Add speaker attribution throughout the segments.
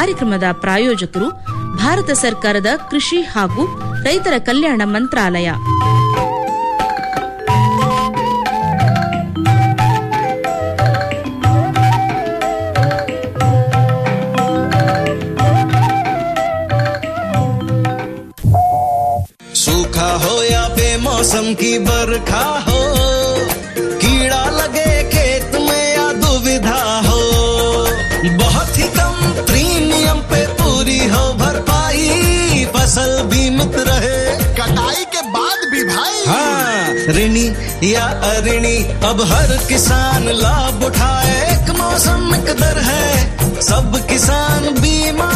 Speaker 1: ಕಾರ್ಯಕ್ರಮದ ಪ್ರಾಯೋಜಕರು ಭಾರತ ಸರ್ಕಾರದ ಕೃಷಿ ಹಾಗೂ ರೈತರ ಕಲ್ಯಾಣ ಮಂತ್ರಾಲಯ
Speaker 2: सूखा हो या बेमौसम की बरखा हो कीड़ा लगे खेत में या दुविधा हो बहुत ही कम प्रीमियम पे पूरी हो भरपाई फसल बीमित रहे
Speaker 3: कटाई के बाद भी भाई
Speaker 2: हाँ ऋणी या अऋणी अब हर किसान लाभ उठाए एक मौसम एक दर है सब किसान बीमा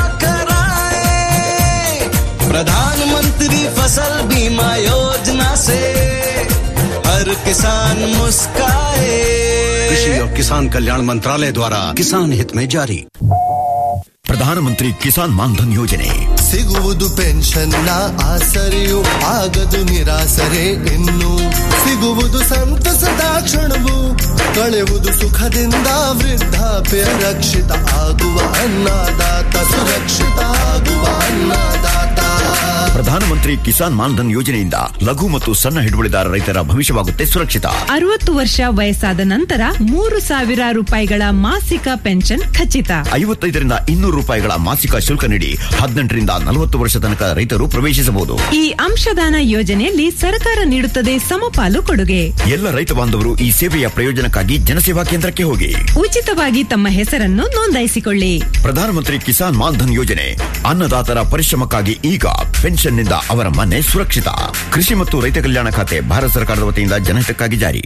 Speaker 2: कराए प्रधानमंत्री फसल बीमा योजना से हर किसान मुस्काए
Speaker 4: कृषि और किसान कल्याण मंत्रालय द्वारा किसान हित में जारी
Speaker 5: ಪ್ರಧಾನಮಂತ್ರಿ ಕಿಸಾನ್ ಮಾನ್ಧನ್ ಯೋಜನೆ
Speaker 3: ಸಿಗುವುದು ಪೆನ್ಷನ್ನ ಆಸರೆಯು ಆಗದು ನಿರಾಸರೆ ಇನ್ನು ಸಿಗುವುದು ಸಂತಸದ ಕ್ಷಣವು ಕಳೆಯುವುದು ಸುಖದಿಂದ ವೃದ್ಧಾಪ್ಯ ರಕ್ಷಿತ ಆಗುವ ಅನ್ನದಾತ ಸುರಕ್ಷಿತ ಆಗುವ ಅನ್ನದಾತ
Speaker 5: ಪ್ರಧಾನಮಂತ್ರಿ ಕಿಸಾನ್ ಮಾನ್ಧನ್ ಯೋಜನೆಯಿಂದ ಲಘು ಮತ್ತು ಸಣ್ಣ ಹಿಡುವಳಿದಾರ ರೈತರ ಭವಿಷ್ಯವಾಗುತ್ತೆ ಸುರಕ್ಷಿತ
Speaker 6: ಅರವತ್ತು ವರ್ಷ ವಯಸ್ಸಾದ ನಂತರ ಮೂರು ಸಾವಿರ ರೂಪಾಯಿಗಳ ಮಾಸಿಕ ಪೆನ್ಷನ್ ಖಚಿತ
Speaker 5: ಐವತ್ತೈದರಿಂದ ಇನ್ನೂರು ರೂಪಾಯಿಗಳ ಮಾಸಿಕ ಶುಲ್ಕ ನೀಡಿ ಹದಿನೆಂಟರಿಂದ ನಲವತ್ತು ವರ್ಷ ತನಕ ರೈತರು ಪ್ರವೇಶಿಸಬಹುದು
Speaker 6: ಈ ಅಂಶದಾನ ಯೋಜನೆಯಲ್ಲಿ ಸರ್ಕಾರ ನೀಡುತ್ತದೆ ಸಮಪಾಲು ಕೊಡುಗೆ
Speaker 5: ಎಲ್ಲ ರೈತ ಬಾಂಧವರು ಈ ಸೇವೆಯ ಪ್ರಯೋಜನಕ್ಕಾಗಿ ಜನಸೇವಾ ಕೇಂದ್ರಕ್ಕೆ ಹೋಗಿ
Speaker 6: ಉಚಿತವಾಗಿ ತಮ್ಮ ಹೆಸರನ್ನು ನೋಂದಾಯಿಸಿಕೊಳ್ಳಿ
Speaker 5: ಪ್ರಧಾನಮಂತ್ರಿ ಕಿಸಾನ್ ಮಾನ್ಧನ್ ಯೋಜನೆ ಅನ್ನದಾತರ ಪರಿಶ್ರಮಕ್ಕಾಗಿ ಈಗ ಪೆನ್ಷನ್ನಿಂದ ಅವರ ಮನೆ ಸುರಕ್ಷಿತ ಕೃಷಿ ಮತ್ತು ರೈತ ಕಲ್ಯಾಣ ಖಾತೆ ಭಾರತ ಸರ್ಕಾರದ ವತಿಯಿಂದ ಜನಹಿತಕ್ಕಾಗಿ ಜಾರಿ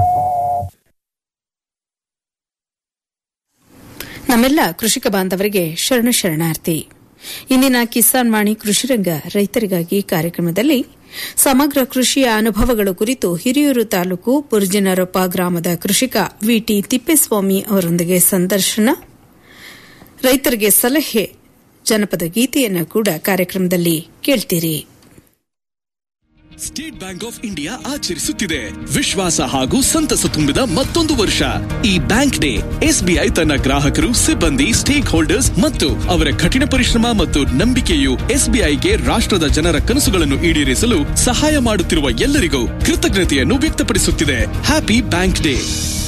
Speaker 7: ನಮ್ಮೆಲ್ಲ ಕೃಷಿಕ ಬಾಂಧವರಿಗೆ ಶರಣ ಶರಣಾರ್ಥಿ ಇಂದಿನ ಕಿಸಾನ್ ವಾಣಿ ಕೃಷಿರಂಗ ರೈತರಿಗಾಗಿ ಕಾರ್ಯಕ್ರಮದಲ್ಲಿ ಸಮಗ್ರ ಕೃಷಿಯ ಅನುಭವಗಳು ಕುರಿತು ಹಿರಿಯೂರು ತಾಲೂಕು ಬುರ್ಜಿನರೊಪ್ಪ ಗ್ರಾಮದ ಕೃಷಿಕ ವಿಟಿ ತಿಪ್ಪೇಸ್ವಾಮಿ ಅವರೊಂದಿಗೆ ಸಂದರ್ಶನ ರೈತರಿಗೆ ಸಲಹೆ ಜನಪದ ಗೀತೆಯನ್ನು ಕೂಡ ಕಾರ್ಯಕ್ರಮದಲ್ಲಿ ಕೇಳ್ತೀರಿ
Speaker 8: ಸ್ಟೇಟ್ ಬ್ಯಾಂಕ್ ಆಫ್ ಇಂಡಿಯಾ ಆಚರಿಸುತ್ತಿದೆ ವಿಶ್ವಾಸ ಹಾಗೂ ಸಂತಸ ತುಂಬಿದ ಮತ್ತೊಂದು ವರ್ಷ ಈ ಬ್ಯಾಂಕ್ ಡೇ ಎಸ್ಬಿಐ ತನ್ನ ಗ್ರಾಹಕರು ಸಿಬ್ಬಂದಿ ಸ್ಟೇಕ್ ಹೋಲ್ಡರ್ಸ್ ಮತ್ತು ಅವರ ಕಠಿಣ ಪರಿಶ್ರಮ ಮತ್ತು ನಂಬಿಕೆಯು ಎಸ್ಬಿಐಗೆ ರಾಷ್ಟ್ರದ ಜನರ ಕನಸುಗಳನ್ನು ಈಡೇರಿಸಲು ಸಹಾಯ ಮಾಡುತ್ತಿರುವ ಎಲ್ಲರಿಗೂ ಕೃತಜ್ಞತೆಯನ್ನು ವ್ಯಕ್ತಪಡಿಸುತ್ತಿದೆ ಹ್ಯಾಪಿ ಬ್ಯಾಂಕ್ ಡೇ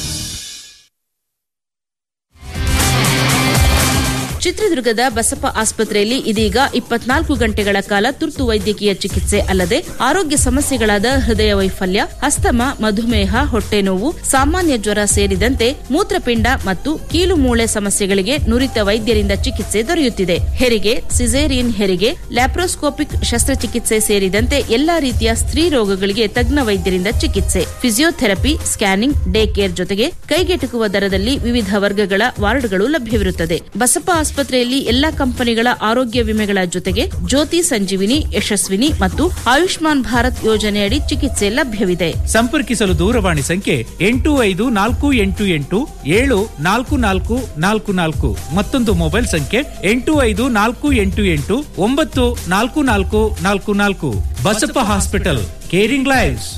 Speaker 1: ಚಿತ್ರದುರ್ಗದ ಬಸಪ್ಪ ಆಸ್ಪತ್ರೆಯಲ್ಲಿ ಇದೀಗ ಇಪ್ಪತ್ನಾಲ್ಕು ಗಂಟೆಗಳ ಕಾಲ ತುರ್ತು ವೈದ್ಯಕೀಯ ಚಿಕಿತ್ಸೆ ಅಲ್ಲದೆ ಆರೋಗ್ಯ ಸಮಸ್ಯೆಗಳಾದ ಹೃದಯ ವೈಫಲ್ಯ ಅಸ್ತಮ ಮಧುಮೇಹ ಹೊಟ್ಟೆ ನೋವು ಸಾಮಾನ್ಯ ಜ್ವರ ಸೇರಿದಂತೆ ಮೂತ್ರಪಿಂಡ ಮತ್ತು ಕೀಲು ಮೂಳೆ ಸಮಸ್ಯೆಗಳಿಗೆ ನುರಿತ ವೈದ್ಯರಿಂದ ಚಿಕಿತ್ಸೆ ದೊರೆಯುತ್ತಿದೆ ಹೆರಿಗೆ ಸಿಸೇರಿಯನ್ ಹೆರಿಗೆ ಲ್ಯಾಪ್ರೋಸ್ಕೋಪಿಕ್ ಶಸ್ತ್ರಚಿಕಿತ್ಸೆ ಸೇರಿದಂತೆ ಎಲ್ಲಾ ರೀತಿಯ ಸ್ತ್ರೀ ರೋಗಗಳಿಗೆ ತಜ್ಞ ವೈದ್ಯರಿಂದ ಚಿಕಿತ್ಸೆ ಫಿಸಿಯೋಥೆರಪಿ ಸ್ಕ್ಯಾನಿಂಗ್ ಡೇ ಕೇರ್ ಜೊತೆಗೆ ಕೈಗೆಟುಕುವ ದರದಲ್ಲಿ ವಿವಿಧ ವರ್ಗಗಳ ವಾರ್ಡ್ಗಳು ಲಭ್ಯವಿರುತ್ತದೆ ಬಸಪ್ಪ ಆಸ್ಪತ್ರೆಯಲ್ಲಿ ಎಲ್ಲಾ ಕಂಪನಿಗಳ ಆರೋಗ್ಯ ವಿಮೆಗಳ ಜೊತೆಗೆ ಜ್ಯೋತಿ ಸಂಜೀವಿನಿ ಯಶಸ್ವಿನಿ ಮತ್ತು ಆಯುಷ್ಮಾನ್ ಭಾರತ್ ಯೋಜನೆಯಡಿ ಚಿಕಿತ್ಸೆ ಲಭ್ಯವಿದೆ
Speaker 9: ಸಂಪರ್ಕಿಸಲು ದೂರವಾಣಿ ಸಂಖ್ಯೆ ಎಂಟು ಐದು ನಾಲ್ಕು ಎಂಟು ಎಂಟು ಏಳು ನಾಲ್ಕು ನಾಲ್ಕು ನಾಲ್ಕು ನಾಲ್ಕು ಮತ್ತೊಂದು ಮೊಬೈಲ್ ಸಂಖ್ಯೆ ಎಂಟು ಐದು ನಾಲ್ಕು ಎಂಟು ಎಂಟು ಒಂಬತ್ತು ನಾಲ್ಕು ನಾಲ್ಕು ನಾಲ್ಕು ನಾಲ್ಕು Basappa hospital caring lives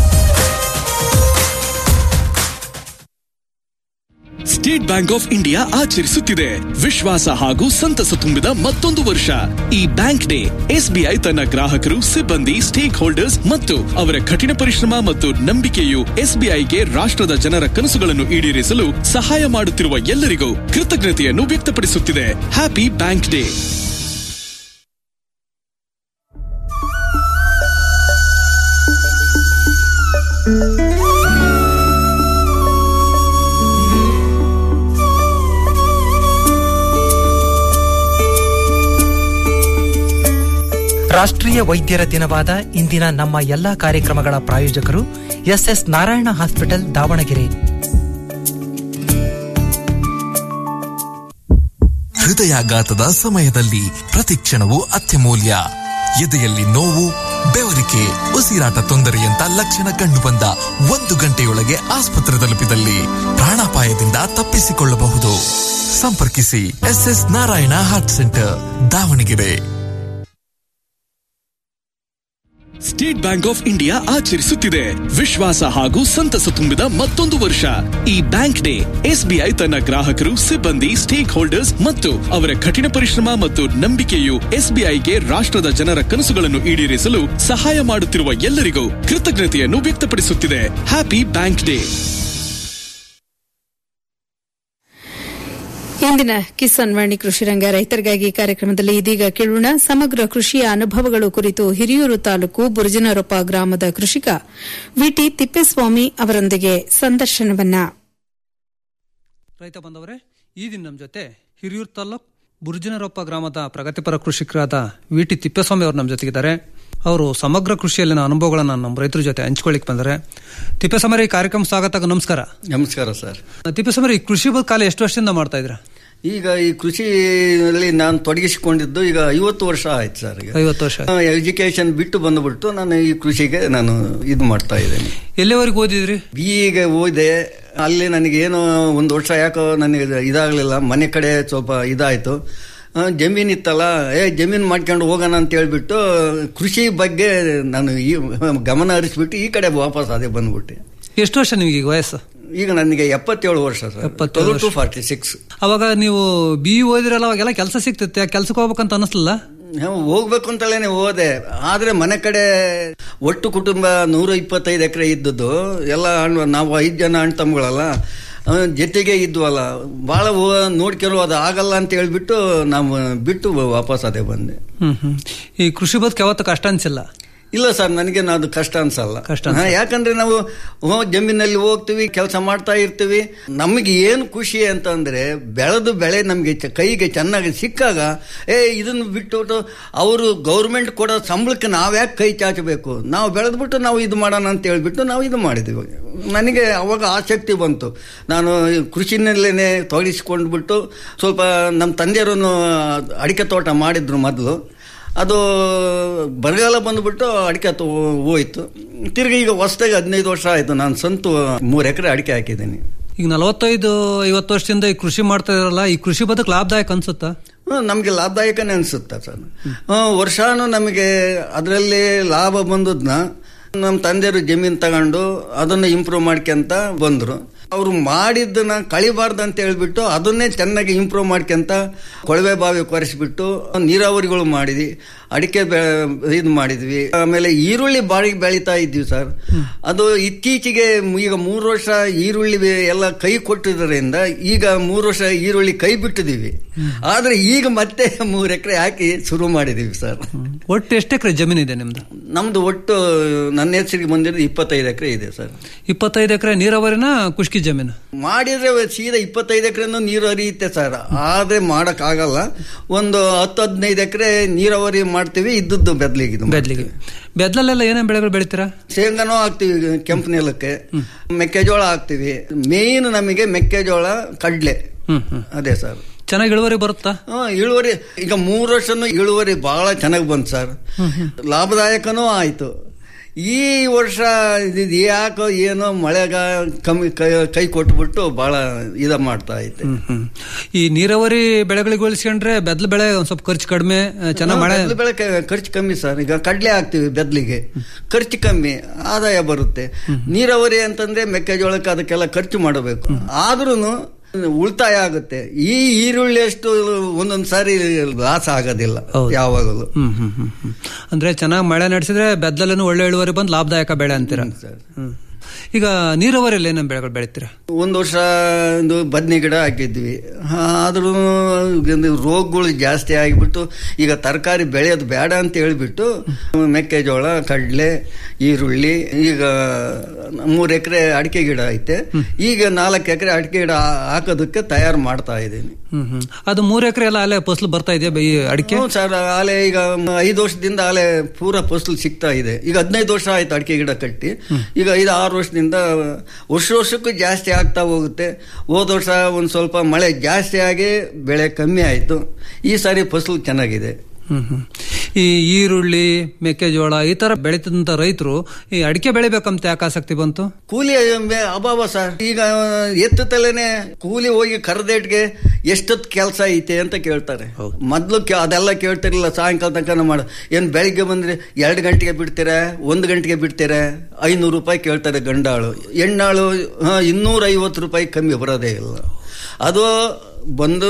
Speaker 8: State Bank of India ಆಚರಿಸುತ್ತಿದೆ ವಿಶ್ವಾಸ ಹಾಗೂ ಸಂತಸ ತುಂಬಿದ ಮತ್ತೊಂದು ವರ್ಷ ಈ ಬ್ಯಾಂಕ್ ಡೇ ಎಸ್ಬಿಐ ತನ್ನ ಗ್ರಾಹಕರು ಸಿಬ್ಬಂದಿ ಸ್ಟೇಕ್ ಹೋಲ್ಡರ್ಸ್ ಮತ್ತು ಅವರ ಕಠಿಣ ಪರಿಶ್ರಮ ಮತ್ತು ನಂಬಿಕೆಯು ಎಸ್ಬಿಐಗೆ ರಾಷ್ಟ್ರದ ಜನರ ಕನಸುಗಳನ್ನು ಈಡೇರಿಸಲು ಸಹಾಯ ಮಾಡುತ್ತಿರುವ ಎಲ್ಲರಿಗೂ ಕೃತಜ್ಞತೆಯನ್ನು ವ್ಯಕ್ತಪಡಿಸುತ್ತಿದೆ ಹ್ಯಾಪಿ ಬ್ಯಾಂಕ್ ಡೇ
Speaker 10: ರಾಷ್ಟ್ರೀಯ ವೈದ್ಯರ ದಿನವಾದ ಇಂದಿನ ನಮ್ಮ ಎಲ್ಲಾ ಕಾರ್ಯಕ್ರಮಗಳ ಪ್ರಾಯೋಜಕರು ಎಸ್ಎಸ್ ನಾರಾಯಣ ಹಾಸ್ಪಿಟಲ್ ದಾವಣಗೆರೆ
Speaker 11: ಹೃದಯಾಘಾತದ ಸಮಯದಲ್ಲಿ ಪ್ರತಿಕ್ಷಣವು ಅತ್ಯಮೂಲ್ಯ ಎದೆಯಲ್ಲಿ ನೋವು ಬೆವರಿಕೆ ಉಸಿರಾಟ ತೊಂದರೆಯಂತ ಲಕ್ಷಣ ಕಂಡುಬಂದ ಒಂದು ಗಂಟೆಯೊಳಗೆ ಆಸ್ಪತ್ರೆ ತಲುಪಿದಲ್ಲಿ ಪ್ರಾಣಾಪಾಯದಿಂದ ತಪ್ಪಿಸಿಕೊಳ್ಳಬಹುದು ಸಂಪರ್ಕಿಸಿ SS Narayana heart centre Davanagere
Speaker 8: State Bank of India ಆಚರಿಸುತ್ತಿದೆ ವಿಶ್ವಾಸ ಹಾಗೂ ಸಂತಸ ತುಂಬಿದ ಮತ್ತೊಂದು ವರ್ಷ ಈ ಬ್ಯಾಂಕ್ ಡೇ ಎಸ್ಬಿಐ ತನ್ನ ಗ್ರಾಹಕರು ಸಿಬ್ಬಂದಿ ಸ್ಟೇಕ್ ಹೋಲ್ಡರ್ಸ್ ಮತ್ತು ಅವರ ಕಠಿಣ ಪರಿಶ್ರಮ ಮತ್ತು ನಂಬಿಕೆಯು ಎಸ್ಬಿಐಗೆ ರಾಷ್ಟ್ರದ ಜನರ ಕನಸುಗಳನ್ನು ಈಡೇರಿಸಲು ಸಹಾಯ ಮಾಡುತ್ತಿರುವ ಎಲ್ಲರಿಗೂ ಕೃತಜ್ಞತೆಯನ್ನು ವ್ಯಕ್ತಪಡಿಸುತ್ತಿದೆ ಹ್ಯಾಪಿ ಬ್ಯಾಂಕ್ ಡೇ
Speaker 7: ಇಂದಿನ ಕಿಸಾನ್ ವಾಣಿ ಕೃಷಿರಂಗ ರೈತರಿಗಾಗಿ ಕಾರ್ಯಕ್ರಮದಲ್ಲಿ ಇದೀಗ ಕೇಳೋಣ ಸಮಗ್ರ ಕೃಷಿಯ ಅನುಭವಗಳು ಕುರಿತು ಹಿರಿಯೂರು ತಾಲೂಕು ಬುರುಜನರೊಪ್ಪ ಗ್ರಾಮದ ಕೃಷಿಕ ವಿಟಿ ತಿಪ್ಪೇಸ್ವಾಮಿ ಅವರೊಂದಿಗೆ ಸಂದರ್ಶನವನ್ನ
Speaker 12: ರೈತ ಬಂದವರೇ ಈ ದಿನ ನಮ್ಮ ಜೊತೆ ಹಿರಿಯೂರು ತಾಲೂಕ್ ಬುರ್ಜನರೊಪ್ಪ ಗ್ರಾಮದ ಪ್ರಗತಿಪರ ಕೃಷಿಕರಾದ ವಿ ಟಿ ತಿಪ್ಪೇಸ್ವಾಮಿ ಅವರು ನಮ್ಮ ಜೊತೆಗಿದ್ದಾರೆ ಅವರು ಸಮಗ್ರ ಕೃಷಿಯಲ್ಲಿನ ಅನುಭವಗಳನ್ನು ನಮ್ಮ ರೈತರ ಜೊತೆ ಹಂಚ್ಕೊಳ್ಳಿಕ್ ಬಂದರೆ ತಿಪ್ಪೇಸ್ವಾಮಿ ಈ ಕಾರ್ಯಕ್ರಮ ಸ್ವಾಗತ ನಮಸ್ಕಾರ
Speaker 13: ನಮಸ್ಕಾರ ಸರ್
Speaker 12: ತಿಪ್ಪೇಸ್ವಾಮಿ ಈ ಕೃಷಿ ಕಾಲ ಎಷ್ಟು ವರ್ಷದಿಂದ ಮಾಡ್ತಾ ಇದ್ರ
Speaker 13: ಈಗ ಈ ಕೃಷಿಯಲ್ಲಿ ನಾನು ತೊಡಗಿಸಿಕೊಂಡಿದ್ದು ಈಗ ಐವತ್ತು ವರ್ಷ ಆಯ್ತು ಸರ್ ಈಗ
Speaker 12: ಐವತ್ತು ವರ್ಷ
Speaker 13: ಎಜುಕೇಶನ್ ಬಿಟ್ಟು ಬಂದುಬಿಟ್ಟು ನಾನು ಈ ಕೃಷಿಗೆ ನಾನು ಇದು ಮಾಡ್ತಾ ಇದ್ದೇನೆ
Speaker 12: ಎಲ್ಲಿವರೆಗೆ ಓದಿದ್ರಿ
Speaker 13: ಬಿ ಎಗೆ ಓದಿದೆ ಅಲ್ಲಿ ನನಗೆ ಏನೋ ಒಂದು ವರ್ಷ ಯಾಕೋ ನನಗೆ ಇದಾಗಲಿಲ್ಲ ಮನೆ ಕಡೆ ಸ್ವಲ್ಪ ಇದಾಯಿತು ಜಮೀನು ಇತ್ತಲ್ಲ ಏ ಜಮೀನು ಮಾಡ್ಕೊಂಡು ಹೋಗೋಣ ಅಂತ ಹೇಳ್ಬಿಟ್ಟು ಕೃಷಿ ಬಗ್ಗೆ ನಾನು ಈ ಗಮನ ಹರಿಸ್ಬಿಟ್ಟು ಈ ಕಡೆ ವಾಪಸ್ ಅದೇ ಬಂದ್ಬಿಟ್ಟೆ
Speaker 12: ಎಷ್ಟು ವರ್ಷ ನಿಮಗೆ ಈಗ ವಯಸ್ಸು
Speaker 13: ಈಗ ನನಗೆ ಎಪ್ಪತ್ತೇಳು ವರ್ಷ ಸರ್
Speaker 12: ಎಪ್ಪತ್ತೇಳು
Speaker 13: ಟು ಫಾರ್ಟಿ ಸಿಕ್ಸ್
Speaker 12: ಅವಾಗ ನೀವು ಬಿ ಓದಿರಲ್ಲ ಅವಾಗೆಲ್ಲ ಕೆಲಸ ಸಿಗ್ತಿತ್ತೆ ಕೆಲ್ಸಕ್ಕೆ ಹೋಗ್ಬೇಕಂತ ಅನಿಸ್ಲಿಲ್ಲ
Speaker 13: ಹೋಗ್ಬೇಕು ಅಂತಲೇನೆ ಹೋದೆ ಆದ್ರೆ ಮನೆ ಕಡೆ ಒಟ್ಟು ಕುಟುಂಬ ನೂರ ಇಪ್ಪತ್ತೈದು ಎಕರೆ ಇದ್ದದ್ದು ಎಲ್ಲ ಹಣ್ಣು ನಾವು ಐದು ಜನ ಅಣ್ಣ ತಮ್ಮಗಳಲ್ಲ ಜೊತೆಗೆ ಇದ್ವಲ್ಲ ಭಾಳ ನೋಡ್ಕೊಳ್ಳೋ ಅದು ಆಗಲ್ಲ ಅಂತ ಹೇಳ್ಬಿಟ್ಟು ನಾವು ಬಿಟ್ಟು ವಾಪಸ್ ಅದೇ ಬಂದೆ
Speaker 12: ಹ್ಮ್ ಹ್ಮ್ ಈ ಕೃಷಿ ಬದುಕು ಯಾವತ್ತು ಕಷ್ಟ ಅನ್ಸಿಲ್ಲ
Speaker 13: ಇಲ್ಲ ಸರ್ ನನಗೆ ಅದು ಕಷ್ಟ ಅನ್ಸಲ್ಲ
Speaker 12: ಕಷ್ಟ
Speaker 13: ಹಾ, ಯಾಕಂದ್ರೆ ನಾವು ಹೋ, ಜಮೀನಲ್ಲಿ ಹೋಗ್ತೀವಿ ಕೆಲಸ ಮಾಡ್ತಾ ಇರ್ತೀವಿ ನಮಗೆ ಏನು ಖುಷಿ ಅಂತಂದ್ರೆ ಬೆಳೆದು ಬೆಳೆ ನಮಗೆ ಚ- ಕೈಗೆ ಚೆನ್ನಾಗಿ ಸಿಕ್ಕಾಗ ಏ ಇದನ್ನು ಬಿಟ್ಟುಬಿಟ್ಟು ಅವರು ಗೌರ್ಮೆಂಟ್ ಕೊಡೋ ಸಂಬಳಕ್ಕೆ ನಾವ್ಯಾಕೆ ಕೈ ಚಾಚಬೇಕು ನಾವು ಬೆಳೆದ್ಬಿಟ್ಟು ನಾವು ಇದು ಮಾಡೋಣ ಅಂತ ಹೇಳ್ಬಿಟ್ಟು ನಾವು ಇದು ಮಾಡಿದ್ವಿ ನನಗೆ ಅವಾಗ ಆಸಕ್ತಿ ಬಂತು ನಾನು ಈ ಕೃಷಿನಲ್ಲೇನೆ ತೊಡಗಿಸ್ಕೊಂಡ್ಬಿಟ್ಟು ಸ್ವಲ್ಪ ನಮ್ಮ ತಂದೆಯರನ್ನು ಅಡಿಕೆ ತೋಟ ಮಾಡಿದ್ರು ಮೊದಲು ಅದು ಬರಗಾಲ ಬಂದುಬಿಟ್ಟು ಅಡಿಕೆ ತೊ ಹೋಯ್ತು ತಿರ್ಗಿ ಈಗ ಹೊಸದಾಗಿ ಹದಿನೈದು ವರ್ಷ ಆಯಿತು ನಾನು ಸ್ವಂತ ಮೂರು ಎಕರೆ ಅಡಿಕೆ ಹಾಕಿದ್ದೀನಿ
Speaker 12: ಈಗ ನಲವತ್ತೈದು ಐವತ್ತು ವರ್ಷದಿಂದ ಈ ಕೃಷಿ ಮಾಡ್ತಾ ಇರಲ್ಲ ಈ ಕೃಷಿ ಬದುಕು ಲಾಭದಾಯಕ ಅನ್ಸುತ್ತಾ
Speaker 13: ನಮಗೆ ಲಾಭದಾಯಕನೇ ಅನಿಸುತ್ತೆ ಸರ್ ವರ್ಷಾನು ನಮಗೆ ಅದರಲ್ಲಿ ಲಾಭ ಬಂದದ್ನ ನಮ್ಮ ತಂದೆಯವರು ಜಮೀನು ತಗೊಂಡು ಅದನ್ನು ಇಂಪ್ರೂವ್ ಮಾಡ್ಕೊಂತ ಬಂದರು ಅವರು ಮಾಡಿದ್ದನ್ನ ಕಳಿಬಾರ್ದು ಅಂತ ಹೇಳ್ಬಿಟ್ಟು ಅದನ್ನೇ ಚೆನ್ನಾಗಿ ಇಂಪ್ರೂವ್ ಮಾಡ್ಕೊಂತ ಕೊಳವೆ ಬಾವಿ ಕೊರೆಸ್ಬಿಟ್ಟು ನೀರಾವರಿಗಳು ಮಾಡಿದ್ವಿ ಅಡಿಕೆ ಬೆ ಇದು ಮಾಡಿದ್ವಿ ಆಮೇಲೆ ಈರುಳ್ಳಿ ಬಾಳಿ ಬೆಳೀತಾ ಇದ್ವಿ ಸರ್ ಅದು ಇತ್ತೀಚೆಗೆ ಈಗ ಮೂರು ವರ್ಷ ಈರುಳ್ಳಿ ಎಲ್ಲ ಕೈ ಕೊಟ್ಟಿದ್ದರಿಂದ ಈಗ ಮೂರು ವರ್ಷ ಈರುಳ್ಳಿ ಕೈ ಬಿಟ್ಟಿದೀವಿ ಆದ್ರೆ ಈಗ ಮತ್ತೆ ಮೂರು ಎಕರೆ ಹಾಕಿ ಶುರು ಮಾಡಿದೀವಿ ಸರ್
Speaker 12: ಒಟ್ಟು ಎಷ್ಟು ಎಕರೆ ಜಮೀನು ಇದೆ ನಿಮ್ದು
Speaker 13: ನಮ್ದು ಒಟ್ಟು ನನ್ನ ಹೆಸರಿಗೆ ಬಂದಿರೋದು ಇಪ್ಪತ್ತೈದು ಎಕರೆ ಇದೆ ಸರ್
Speaker 12: ಇಪ್ಪತ್ತೈದು ಎಕರೆ ನೀರಾವರಿನ ಕುಷ್ಕಿ ಜಮೀನು
Speaker 13: ಮಾಡಿದ್ರೆ ಸೀದಾ ಇಪ್ಪತ್ತೈದು ಎಕರೆನೂ ನೀರು ಹರಿಯುತ್ತೆ ಸರ್ ಆದ್ರೆ ಮಾಡಕ್ ಆಗಲ್ಲ ಒಂದು ಹತ್ತು ಹದಿನೈದು ಎಕರೆ ನೀರಾವರಿ ಮಾಡ್ತೀವಿ ಇದ್ದದ್ದು ಬೆದ್ಲಿಗೆ ಇದು
Speaker 12: ಬೆದ್ಲಿಗೆ ಬೆದ್ಲಲ್ಲೆಲ್ಲ ಏನೇನು ಬೆಳೆಗಳು ಬೆಳಿತೀರಾ
Speaker 13: ಶೇಂಗಾನೂ ಹಾಕ್ತಿವಿ ಕೆಂಪು ನೆಲಕ್ಕೆ ಮೆಕ್ಕೆಜೋಳ ಹಾಕ್ತಿವಿ ಮೇನ್ ನಮಗೆ ಮೆಕ್ಕೆಜೋಳ ಕಡ್ಲೆ
Speaker 12: ಹ್ಮ್ ಹ್ಮ್
Speaker 13: ಅದೇ ಸರ್
Speaker 12: ಚೆನ್ನಾಗಿ ಇಳುವರಿ ಬರುತ್ತಾ
Speaker 13: ಹಾ, ಇಳುವರಿ ಈಗ ಮೂರು ವರ್ಷನೂ ಇಳುವರಿ ಬಹಳ ಚೆನ್ನಾಗಿ ಬಂತು ಸರ್ ಲಾಭದಾಯಕನೂ ಆಯ್ತು ಈ ವರ್ಷ ಇದು ಯಾಕೋ ಏನೋ ಮಳೆಗ ಕಮ್ಮಿ ಕೈ ಕೈ ಕೊಟ್ಬಿಟ್ಟು ಬಹಳ ಇದ ಮಾಡ್ತಾ ಐತೆ
Speaker 12: ಹ್ಮ್ ಹ್ಮ್ ಈ ನೀರಾವರಿ ಬೆಳೆಗಳಿಗೆ ಹೋಲಿಸ್ಕೊಂಡ್ರೆ ಬೆದ್ಲ ಬೆಳೆ ಒಂದ್ ಸ್ವಲ್ಪ ಖರ್ಚು ಕಡಿಮೆ ಚೆನ್ನಾಗಿ ಮಳೆ
Speaker 13: ಬೆದ್ಲು ಬೆಳೆ ಕ- ಖರ್ಚು ಕಮ್ಮಿ ಸರ್ ಈಗ ಕಡ್ಲೆ ಹಾಕ್ತಿವಿ ಬೆದ್ಲಿಗೆ ಖರ್ಚು ಕಮ್ಮಿ ಆದಾಯ ಬರುತ್ತೆ ನೀರಾವರಿ ಅಂತಂದ್ರೆ ಮೆಕ್ಕೆಜೋಳಕ್ಕೆ ಅದಕ್ಕೆಲ್ಲ ಖರ್ಚು ಮಾಡಬೇಕು ಆದ್ರೂ ಉಳಿತಾಯ ಆಗುತ್ತೆ ಈ ಈರುಳ್ಳಿ ಅಷ್ಟು ಒಂದೊಂದ್ ಸಾರಿ ಲಾಸ್ ಆಗೋದಿಲ್ಲ ಯಾವಾಗಲೂ
Speaker 12: ಹ್ಮ್ ಹ್ಮ್ ಹ್ಮ್ ಹ್ಮ್. ಅಂದ್ರೆ ಚೆನ್ನಾಗಿ ಮಳೆ ನಡೆಸಿದ್ರೆ ಬೆದ್ಲಲ್ಲೂ ಒಳ್ಳೆ ಇಳುವರಿ ಬಂದು ಲಾಭದಾಯಕ ಬೆಳೆ ಅಂತೀರ ಹ್ಮ್ ಈಗ ನೀರಾವರಿಯಲ್ಲಿ ಏನೇನು ಬೆಳೆಗಳು ಬೆಳಿತೀರಾ
Speaker 13: ಒಂದು ವರ್ಷ ಒಂದು ಬದ್ನಿ ಗಿಡ ಹಾಕಿದ್ವಿ ಆದ್ರೂ ರೋಗಗಳು ಜಾಸ್ತಿ ಆಗಿಬಿಟ್ಟು ಈಗ ತರಕಾರಿ ಬೆಳೆಯೋದು ಬೇಡ ಅಂತ ಹೇಳ್ಬಿಟ್ಟು ಮೆಕ್ಕೆಜೋಳ ಕಡಲೆ ಈರುಳ್ಳಿ ಈಗ ಮೂರು ಎಕರೆ ಅಡಿಕೆ ಗಿಡ ಐತೆ ಈಗ ನಾಲ್ಕು ಎಕರೆ ಅಡಿಕೆ ಗಿಡ ಹಾಕೋದಕ್ಕೆ ತಯಾರು ಮಾಡ್ತಾ ಇದ್ದೀನಿ
Speaker 12: ಹ್ಮ್ ಹ್ಮ್ ಅದು ಮೂರು ಎಕರೆ ಎಲ್ಲ ಅಲ್ಲೇ ಫಸಲು ಬರ್ತಾ ಇದೆಯಾ ಈ ಅಡಿಕೆ
Speaker 13: ಹ್ಞೂ ಸರ್ ಆಲೆ ಈಗ ಐದು ವರ್ಷದಿಂದ ಆಲೆ ಪೂರ ಫಸಲು ಸಿಗ್ತಾ ಇದೆ ಈಗ ಹದಿನೈದು ವರ್ಷ ಆಯ್ತು ಅಡಿಕೆ ಗಿಡ ಕಟ್ಟಿ ಈಗ ಐದು ಆರು ವರ್ಷದಿಂದ ವರ್ಷ ವರ್ಷಕ್ಕೂ ಜಾಸ್ತಿ ಆಗ್ತಾ ಹೋಗುತ್ತೆ ಹೋದ ವರ್ಷ ಒಂದು ಸ್ವಲ್ಪ ಮಳೆ ಜಾಸ್ತಿ ಆಗಿ ಬೆಳೆ ಕಮ್ಮಿ ಆಯಿತು ಈ ಸಾರಿ ಫಸಲು ಚೆನ್ನಾಗಿದೆ
Speaker 12: ಹ್ಮ್ ಹ್ಮ್ ಈ ಈರುಳ್ಳಿ ಮೆಕ್ಕೆಜೋಳ ಈ ತರ ಬೆಳೀತಿದಂತ ರೈತರು ಈ ಅಡಿಕೆ ಬೆಳಿಬೇಕಂತ ಯಾಕೆ ಆಸಕ್ತಿ ಬಂತು
Speaker 13: ಕೂಲಿ ಮೆ- ಅಭಾವ ಸರ್ ಈಗ ಎತ್ತು ತಲೆನೆ ಕೂಲಿ ಹೋಗಿ ಕರ್ದೇಟ್ಗೆ ಎಷ್ಟೊತ್ತು ಕೆಲಸ ಐತೆ ಅಂತ ಕೇಳ್ತಾರೆ ಮೊದ್ಲು ಕೇ- ಅದೆಲ್ಲ ಕೇಳ್ತಿರ್ಲಿಲ್ಲ ಸಾಯಂಕಾಲ ತನಕ ಮಾಡ ಏನ್ ಬೆಳಿಗ್ಗೆ ಬಂದ್ರೆ ಎರಡು ಗಂಟೆಗೆ ಬಿಡ್ತೀರಾ ಒಂದು ಗಂಟೆಗೆ ಬಿಡ್ತೀರಾ ಐನೂರು ರೂಪಾಯಿ ಕೇಳ್ತಾರೆ ಗಂಡಾಳು ಹೆಣ್ಣಾಳು ಹಾ, ಇನ್ನೂರ ಐವತ್ತು ರೂಪಾಯಿ ಕಮ್ಮಿ ಬರೋದೇ ಇಲ್ಲ ಅದು ಬಂದು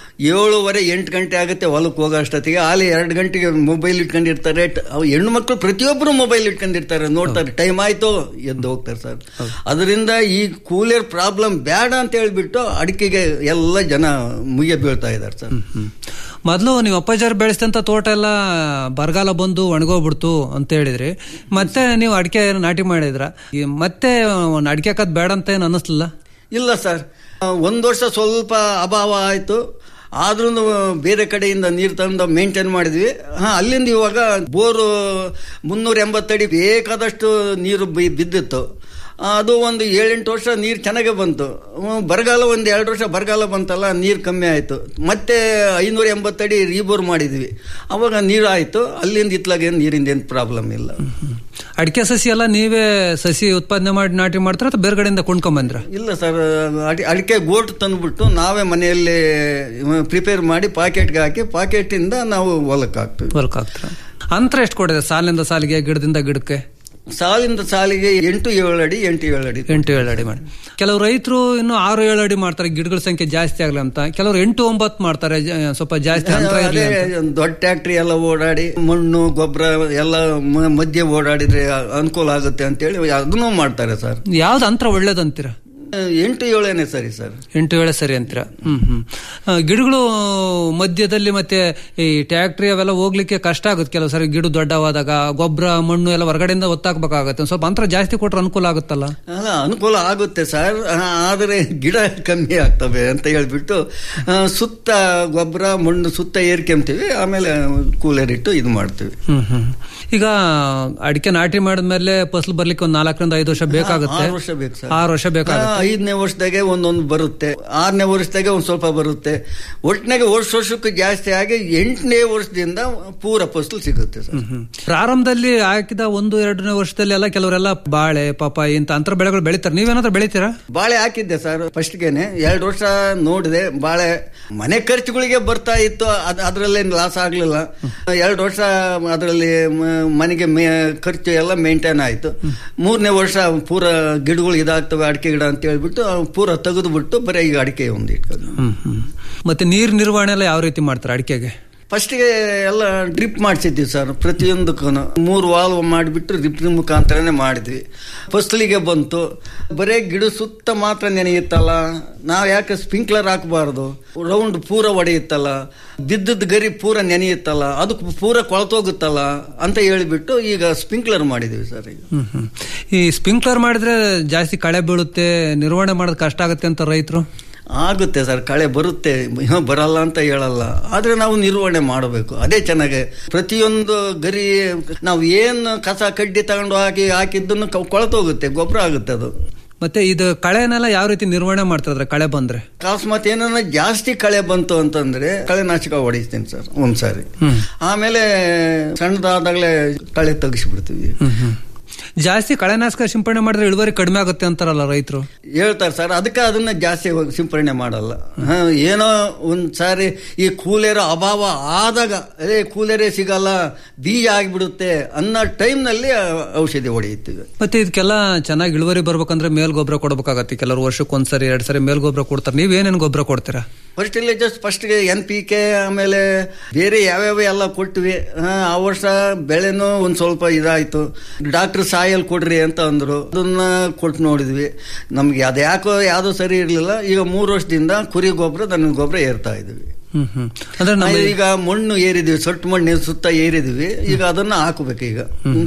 Speaker 13: ಏಳುವರೆ ಎಂಟು ಗಂಟೆ ಆಗುತ್ತೆ ಹೊಲಕ್ಕೆ ಹೋಗೋ ಅಷ್ಟೊತ್ತಿಗೆ ಅಲ್ಲಿ ಎರಡು ಗಂಟೆಗೆ ಮೊಬೈಲ್ ಇಟ್ಕೊಂಡಿರ್ತಾರೆ ಟ- ಅವು ಹೆಣ್ಣು ಮಕ್ಕಳು ಪ್ರತಿಯೊಬ್ಬರು ಮೊಬೈಲ್ ಇಟ್ಕೊಂಡಿರ್ತಾರೆ ನೋಡ್ತಾರೆ ಟೈಮ್ ಆಯ್ತು ಎದ್ದು ಹೋಗ್ತಾರೆ ಸರ್ ಅದರಿಂದ ಈ ಕೂಲಿಯರ್ ಪ್ರಾಬ್ಲಮ್ ಬೇಡ ಅಂತ ಹೇಳ್ಬಿಟ್ಟು ಅಡಿಕೆಗೆ ಎಲ್ಲ ಜನ ಮುಗಿಯ ಬೀಳ್ತಾ ಇದ್ದಾರೆ ಸರ್
Speaker 12: ಮೊದಲು ನೀವು ಅಪ್ಪಾಜಾರ್ ಬೆಳೆಸಿದಂತ ತೋಟ ಎಲ್ಲ ಬರಗಾಲ ಬಂದು ಒಣಗೋಗ್ಬಿಡ್ತು ಅಂತ ಹೇಳಿದ್ರಿ ಮತ್ತೆ ನೀವು ಅಡಿಕೆ ನಾಟಿ ಮಾಡಿದ್ರ ಈ ಮತ್ತೆ ಒಂದ್ ಅಡಿಕೆ ಹಾಕೋದ್ ಬೇಡ ಅಂತ ಏನು ಅನ್ನಿಸ್ಲಿಲ್ಲ
Speaker 13: ಇಲ್ಲ ಸರ್ ಒಂದು ವರ್ಷ ಸ್ವಲ್ಪ ಅಭಾವ ಆಯಿತು ಆದ್ರೂ ಬೇರೆ ಕಡೆಯಿಂದ ನೀರು ತಂದು ಮೇಂಟೈನ್ ಮಾಡಿದ್ವಿ ಹಾಂ ಅಲ್ಲಿಂದ ಇವಾಗ ಬೋರು ಮುನ್ನೂರ ಎಂಬತ್ತಡಿ ಬೇಕಾದಷ್ಟು ನೀರು ಬಿ- ಬಿದ್ದಿತ್ತು ಅದು ಒಂದು ಏಳೆಂಟು ವರ್ಷ ನೀರು ಚೆನ್ನಾಗೇ ಬಂತು ಹ್ಮ್, ಬರಗಾಲ ಒಂದು ಎರಡು ವರ್ಷ ಬರಗಾಲ ಬಂತಲ್ಲ ನೀರು ಕಮ್ಮಿ ಆಯಿತು ಮತ್ತೆ ಐನೂರ ಎಂಬತ್ತಡಿ ರೀಬೋರ್ ಮಾಡಿದ್ವಿ ಅವಾಗ ನೀರು ಆಯಿತು ಅಲ್ಲಿಂದ ಇತ್ಲಾಗೇನು ನೀರಿಂದ ಏನು ಪ್ರಾಬ್ಲಮ್ ಇಲ್ಲ
Speaker 12: ಅಡಿಕೆ ಸಸಿ ಎಲ್ಲ ನೀವೇ ಸಸಿ ಉತ್ಪಾದನೆ ಮಾಡಿ ನಾಟಿ ಮಾಡ್ತಾರ ಅಥವಾ ಬೇರೆ ಕಡೆಯಿಂದ ಕೊಂಡ್ಕೊಂಬಂದ್ರ
Speaker 13: ಇಲ್ಲ ಸರ್ ಅಡಿ ಅಡಿಕೆ ಗೋಟ್ ತಂದ್ಬಿಟ್ಟು ನಾವೇ ಮನೆಯಲ್ಲಿ ಪ್ರಿಪೇರ್ ಮಾಡಿ ಪಾಕೆಟ್ಗೆ ಹಾಕಿ ಪಾಕೆಟಿಂದ ನಾವು ಹೊಲಕ್ಕೆ ಹಾಕ್ತೀವಿ
Speaker 12: ಹೊಲಕ್ಕೆ ಹಾಕ್ತಾರ ಅಂತರ ಎಷ್ಟು ಕೊಡಿದೆ ಸಾಲಿಂದ ಸಾಲಿಗೆ ಗಿಡದಿಂದ ಗಿಡಕ್ಕೆ
Speaker 13: ಸಾಲಿಂದ ಸಾಲಿಗೆ ಎಂಟು ಏಳು ಅಡಿ ಎಂಟು ಏಳು ಅಡಿ
Speaker 12: ಎಂಟು ಏಳು ಅಡಿ ಮಾಡಿ ಕೆಲವು ರೈತರು ಇನ್ನು ಆರು ಏಳು ಅಡಿ ಮಾಡ್ತಾರೆ ಗಿಡಗಳ ಸಂಖ್ಯೆ ಜಾಸ್ತಿ ಆಗಲಿ ಅಂತ ಕೆಲವರು ಎಂಟು ಒಂಬತ್ತು ಮಾಡ್ತಾರೆ ಜ- ಸ್ವಲ್ಪ ಜಾಸ್ತಿ ಅಂತರ ಇರಲಿ
Speaker 13: ಅದೇ ಒಂದು ದೊಡ್ಡ ಟ್ಯಾಕ್ಟ್ರಿ ಎಲ್ಲ ಓಡಾಡಿ ಮಣ್ಣು ಗೊಬ್ಬರ ಎಲ್ಲ ಮ- ಮಧ್ಯೆ ಓಡಾಡಿದ್ರೆ ಅನುಕೂಲ ಆಗುತ್ತೆ ಅಂತೇಳಿ ಅದನ್ನೂ ಮಾಡ್ತಾರೆ ಸರ್
Speaker 12: ಯಾವ್ದು ಅಂತರ ಒಳ್ಳೇದಂತೀರ
Speaker 13: ಎಂಟು ಏಳೇನೆ ಸರಿ ಸರ್
Speaker 12: ಎಂಟು ವೇಳೆ ಸರಿ ಅಂತೀರ ಹ್ಮ್ ಹ್ಮ್ ಆ, ಗಿಡಗಳು ಮಧ್ಯದಲ್ಲಿ ಮತ್ತೆ ಈ ಟ್ಯಾಕ್ಟ್ರಿ ಅವೆಲ್ಲ ಹೋಗ್ಲಿಕ್ಕೆ ಕಷ್ಟ ಆಗುತ್ತೆ ಕೆಲವು ಸರಿ ಗಿಡ ದೊಡ್ಡವಾದಾಗ ಗೊಬ್ಬರ ಮಣ್ಣು ಎಲ್ಲ ಹೊರಗಡೆಯಿಂದ ಒತ್ತಾಕ್ಬೇಕಾಗತ್ತೆ ಒಂದ್ ಸ್ವಲ್ಪ ಅಂತರ ಜಾಸ್ತಿ ಕೊಟ್ರೆ ಅನುಕೂಲ ಆಗುತ್ತಲ್ಲ
Speaker 13: ಅಲ್ಲ ಅನುಕೂಲ ಆಗುತ್ತೆ ಸರ್ ಆದರೆ ಗಿಡ ಕಮ್ಮಿ ಆಗ್ತವೆ ಅಂತ ಹೇಳ್ಬಿಟ್ಟು ಆ, ಸುತ್ತ ಗೊಬ್ಬರ ಮಣ್ಣು ಸುತ್ತ ಏರ್ಕೊಂತೀವಿ ಆಮೇಲೆ ಕೂಲರ್ ಇಟ್ಟು ಇದು ಮಾಡ್ತೀವಿ
Speaker 12: ಹ್ಮ್ ಹ್ಮ್ ಈಗ ಅಡಿಕೆ ನಾಟಿ ಮಾಡಿದ್ಮೇಲೆ ಫಸಲು ಬರ್ಲಿಕ್ಕೆ ಒಂದ್ ನಾಲ್ಕರಿಂದ ಐದು ವರ್ಷ ಬೇಕಾಗುತ್ತೆ
Speaker 13: ಆರು ವರ್ಷ ಬೇಕು ಸರ್
Speaker 12: ಆರು ವರ್ಷ ಬೇಕಾಗುತ್ತೆ
Speaker 13: ಆ, ಐದನೇ ವರ್ಷದಾಗೆ ಒಂದೊಂದು ಬರುತ್ತೆ ಆರನೇ ವರ್ಷದಾಗೆ ಒಂದ್ ಸ್ವಲ್ಪ ಬರುತ್ತೆ ಒಟ್ಟಿನಾಗೆ ವರ್ಷ ವರ್ಷಕ್ಕೂ ಜಾಸ್ತಿ ಆಗಿ ಎಂಟನೇ ವರ್ಷದಿಂದ ಪೂರ ಫಸಲು ಸಿಗುತ್ತೆ ಸರ್
Speaker 12: ಪ್ರಾರಂಭದಲ್ಲಿ ಹಾಕಿದ ಒಂದು ಎರಡನೇ ವರ್ಷದಲ್ಲಿ ಎಲ್ಲ ಕೆಲವರೆಲ್ಲ ಬಾಳೆ ಪಾಪಾಯಿ ಇಂತ ಅಂತರ ಬೆಳೆಗಳು ಬೆಳಿತಾರೆ ನೀವೇನಾದ್ರೂ ಬೆಳಿತೀರಾ
Speaker 13: ಬಾಳೆ ಹಾಕಿದ್ದೆ ಸರ್ ಫಸ್ಟ್ಗೆನೆ ಎರಡು ವರ್ಷ ನೋಡಿದೆ ಬಾಳೆ ಮನೆ ಖರ್ಚುಗಳಿಗೆ ಬರ್ತಾ ಇತ್ತು ಅದ್ ಅದರಲ್ಲೇನು ಲಾಸ್ ಆಗ್ಲಿಲ್ಲ ಎರಡು ವರ್ಷ ಅದರಲ್ಲಿ ಮನೆಗೆ ಮೇ ಖರ್ಚು ಎಲ್ಲ ಮೇಂಟೈನ್ ಆಯ್ತು ಮೂರನೇ ವರ್ಷ ಪೂರ ಗಿಡಗಳು ಇದಾಗ್ತವೆ ಅಡಿಕೆ ಗಿಡ ಅಂತ ಹೇಳ್ಬಿಟ್ಟು ಪೂರ ತೆಗೆದುಬಿಟ್ಟು ಬರೀ ಈಗ ಅಡಿಕೆ ಒಂದು ಇಟ್ಕೊಂಡು
Speaker 12: ಹ್ಮ್ ಹ್ಮ್ ಮತ್ತೆ ನೀರ್ ನಿರ್ವಹಣೆ ಎಲ್ಲ ಯಾವ ರೀತಿ ಮಾಡ್ತಾರೆ ಅಡಿಕೆಗೆ
Speaker 13: ಫಸ್ಟ್ಗೆ ಎಲ್ಲ ಡ್ರಿಪ್ ಮಾಡಿಸಿದ್ವಿ ಸರ್ ಪ್ರತಿಯೊಂದಕ್ಕೂ ಮೂರು ವಾಲ್ವ್ ಮಾಡಿಬಿಟ್ಟು ಡ್ರಿಪ್ ಮುಖಾಂತರನೇ ಮಾಡಿದ್ವಿ ಫಸಲಿಗೆ ಬಂತು ಬರೇ ಗಿಡ ಸುತ್ತ ಮಾತ್ರ ನೆನೆಯುತ್ತಲ್ಲ ನಾವು ಯಾಕೆ ಸ್ಪ್ರಿಂಕ್ಲರ್ ಹಾಕಬಾರ್ದು ರೌಂಡ್ ಪೂರ ಹೊಡೆಯುತ್ತಲ್ಲ ಬಿದ್ದದ ಗರಿ ಪೂರ ನೆನೆಯುತ್ತಲ್ಲ ಅದು ಪೂರ ಕೊಳತೋಗುತ್ತಲ್ಲ ಅಂತ ಹೇಳಿಬಿಟ್ಟು ಈಗ ಸ್ಪ್ರಿಂಕ್ಲರ್ ಮಾಡಿದ್ವಿ ಸರ್ ಈಗ
Speaker 12: ಹ್ಮ್ ಹ್ಮ್ ಈ ಸ್ಪ್ರಿಂಕ್ಲರ್ ಮಾಡಿದ್ರೆ ಜಾಸ್ತಿ ಕಳೆ ಬೀಳುತ್ತೆ ನಿರ್ವಹಣೆ ಮಾಡೋದು ಕಷ್ಟ ಆಗುತ್ತೆ ಅಂತ ರೈತರು
Speaker 13: ಆಗುತ್ತೆ ಸರ್ ಕಳೆ ಬರುತ್ತೆ ಏನೋ ಬರಲ್ಲ ಅಂತ ಹೇಳಲ್ಲ ಆದ್ರೆ ನಾವು ನಿರ್ವಹಣೆ ಮಾಡಬೇಕು ಅದೇ ಚೆನ್ನಾಗಿ ಪ್ರತಿಯೊಂದು ಗರಿ ನಾವು ಏನು ಕಸ ಕಡ್ಡಿ ತಗೊಂಡು ಹಾಕಿ ಹಾಕಿದ್ದನ್ನು ಕ- ಕೊಳ್ತೋಗುತ್ತೆ ಗೊಬ್ಬರ ಆಗುತ್ತೆ ಅದು
Speaker 12: ಮತ್ತೆ ಇದು ಕಳೆನೆಲ್ಲ ಯಾವ ರೀತಿ ನಿರ್ವಹಣೆ ಮಾಡ್ತಾರೆ ಕಳೆ ಬಂದ್ರೆ
Speaker 13: ಅಕಸ್ಮಾತ್ ಏನನ್ನ ಜಾಸ್ತಿ ಕಳೆ ಬಂತು ಅಂತಂದ್ರೆ ಕಳೆನಾಶಕ ಹೊಡಿಸ್ತೀನಿ ಸರ್ ಒಂದ್ಸಾರಿ ಆಮೇಲೆ ಸಣ್ಣದಾದಾಗಲೇ ಕಳೆ ತೆಗಿಸ್ಬಿಡ್ತೀವಿ
Speaker 12: ಹ್ಮ್ ಹ್ಮ್ ಜಾಸ್ತಿ ಕಳೆನಾಶಕ ಸಿಂಪಡಣೆ ಮಾಡಿದ್ರೆ ಇಳುವರಿ ಕಡಿಮೆ ಆಗುತ್ತೆ ಅಂತಾರಲ್ಲ ರೈತರು
Speaker 13: ಹೇಳ್ತಾರೆ ಸರ್ ಅದಕ್ಕೆ ಅದನ್ನ ಜಾಸ್ತಿ ಹೋಗಿ ಸಿಂಪರಣೆ ಮಾಡಲ್ಲ ಹ, ಏನೋ ಒಂದ್ ಸಾರಿ ಈ ಕೂಲೇರ ಅಭಾವ ಆದಾಗ ಅದೇ ಕೂಲೇರೇ ಸಿಗಲ್ಲ ಬೀಜ ಆಗಿಬಿಡುತ್ತೆ ಅನ್ನೋ ಟೈಮ್ನಲ್ಲಿ ಔಷಧಿ ಹೊಡೆಯುತ್ತೀವಿ
Speaker 12: ಮತ್ತೆ ಇದಕ್ಕೆಲ್ಲ ಚೆನ್ನಾಗಿ ಇಳುವರಿ ಬರ್ಬೇಕಂದ್ರೆ ಮೇಲ್ ಗೊಬ್ಬರ ಕೊಡ್ಬೇಕಾಗತ್ತೆ ಕೆಲವರು ವರ್ಷಕ್ಕೆ ಒಂದ್ಸರಿ ಎರಡ್ ಸರಿ ಮೇಲ್ ಗೊಬ್ಬರ ಕೊಡ್ತಾರೆ ನೀವೇನೇನು ಗೊಬ್ಬರ ಕೊಡ್ತೀರಾ
Speaker 13: ಫರ್ಟಿಲೈಸರ್ಸ್ ಫಸ್ಟ್ಗೆ ಎನ್ ಪಿ ಕೆ ಆಮೇಲೆ ಬೇರೆ ಯಾವ್ಯಾವ ಎಲ್ಲ ಕೊಟ್ವಿ ಹ, ಆ ವರ್ಷ ಬೆಳೆನೂ ಒಂದ್ ಸ್ವಲ್ಪ ಇದಾಯ್ತು ಡಾಕ್ಟರ್ ಸಾಯಲ್ ಕೊಡ್ರಿ ಅಂತ ಅಂದ್ರು ಅದನ್ನ ಕೊಟ್ಟು ನೋಡಿದ್ವಿ ನಮ್ಗೆ ಅದು ಯಾಕೋ ಯಾವ್ದು ಸರಿ ಇರ್ಲಿಲ್ಲ ಈಗ ಮೂರು ವರ್ಷದಿಂದ ಕುರಿ ಗೊಬ್ಬರ ದನ ಗೊಬ್ಬರ ಏರ್ತಾ ಇದ್ವಿ
Speaker 12: ಹ್ಮ್ ಹ್ಮ್ ಅಂದ್ರೆ ನಮ್ಮ
Speaker 13: ಈಗ ಮಣ್ಣು ಏರಿದ್ವಿ ಸೊಟ್ಟು ಮಣ್ಣು ಸುತ್ತ ಏರಿದ್ವಿ ಈಗ ಅದನ್ನ ಹಾಕಬೇಕು ಈಗ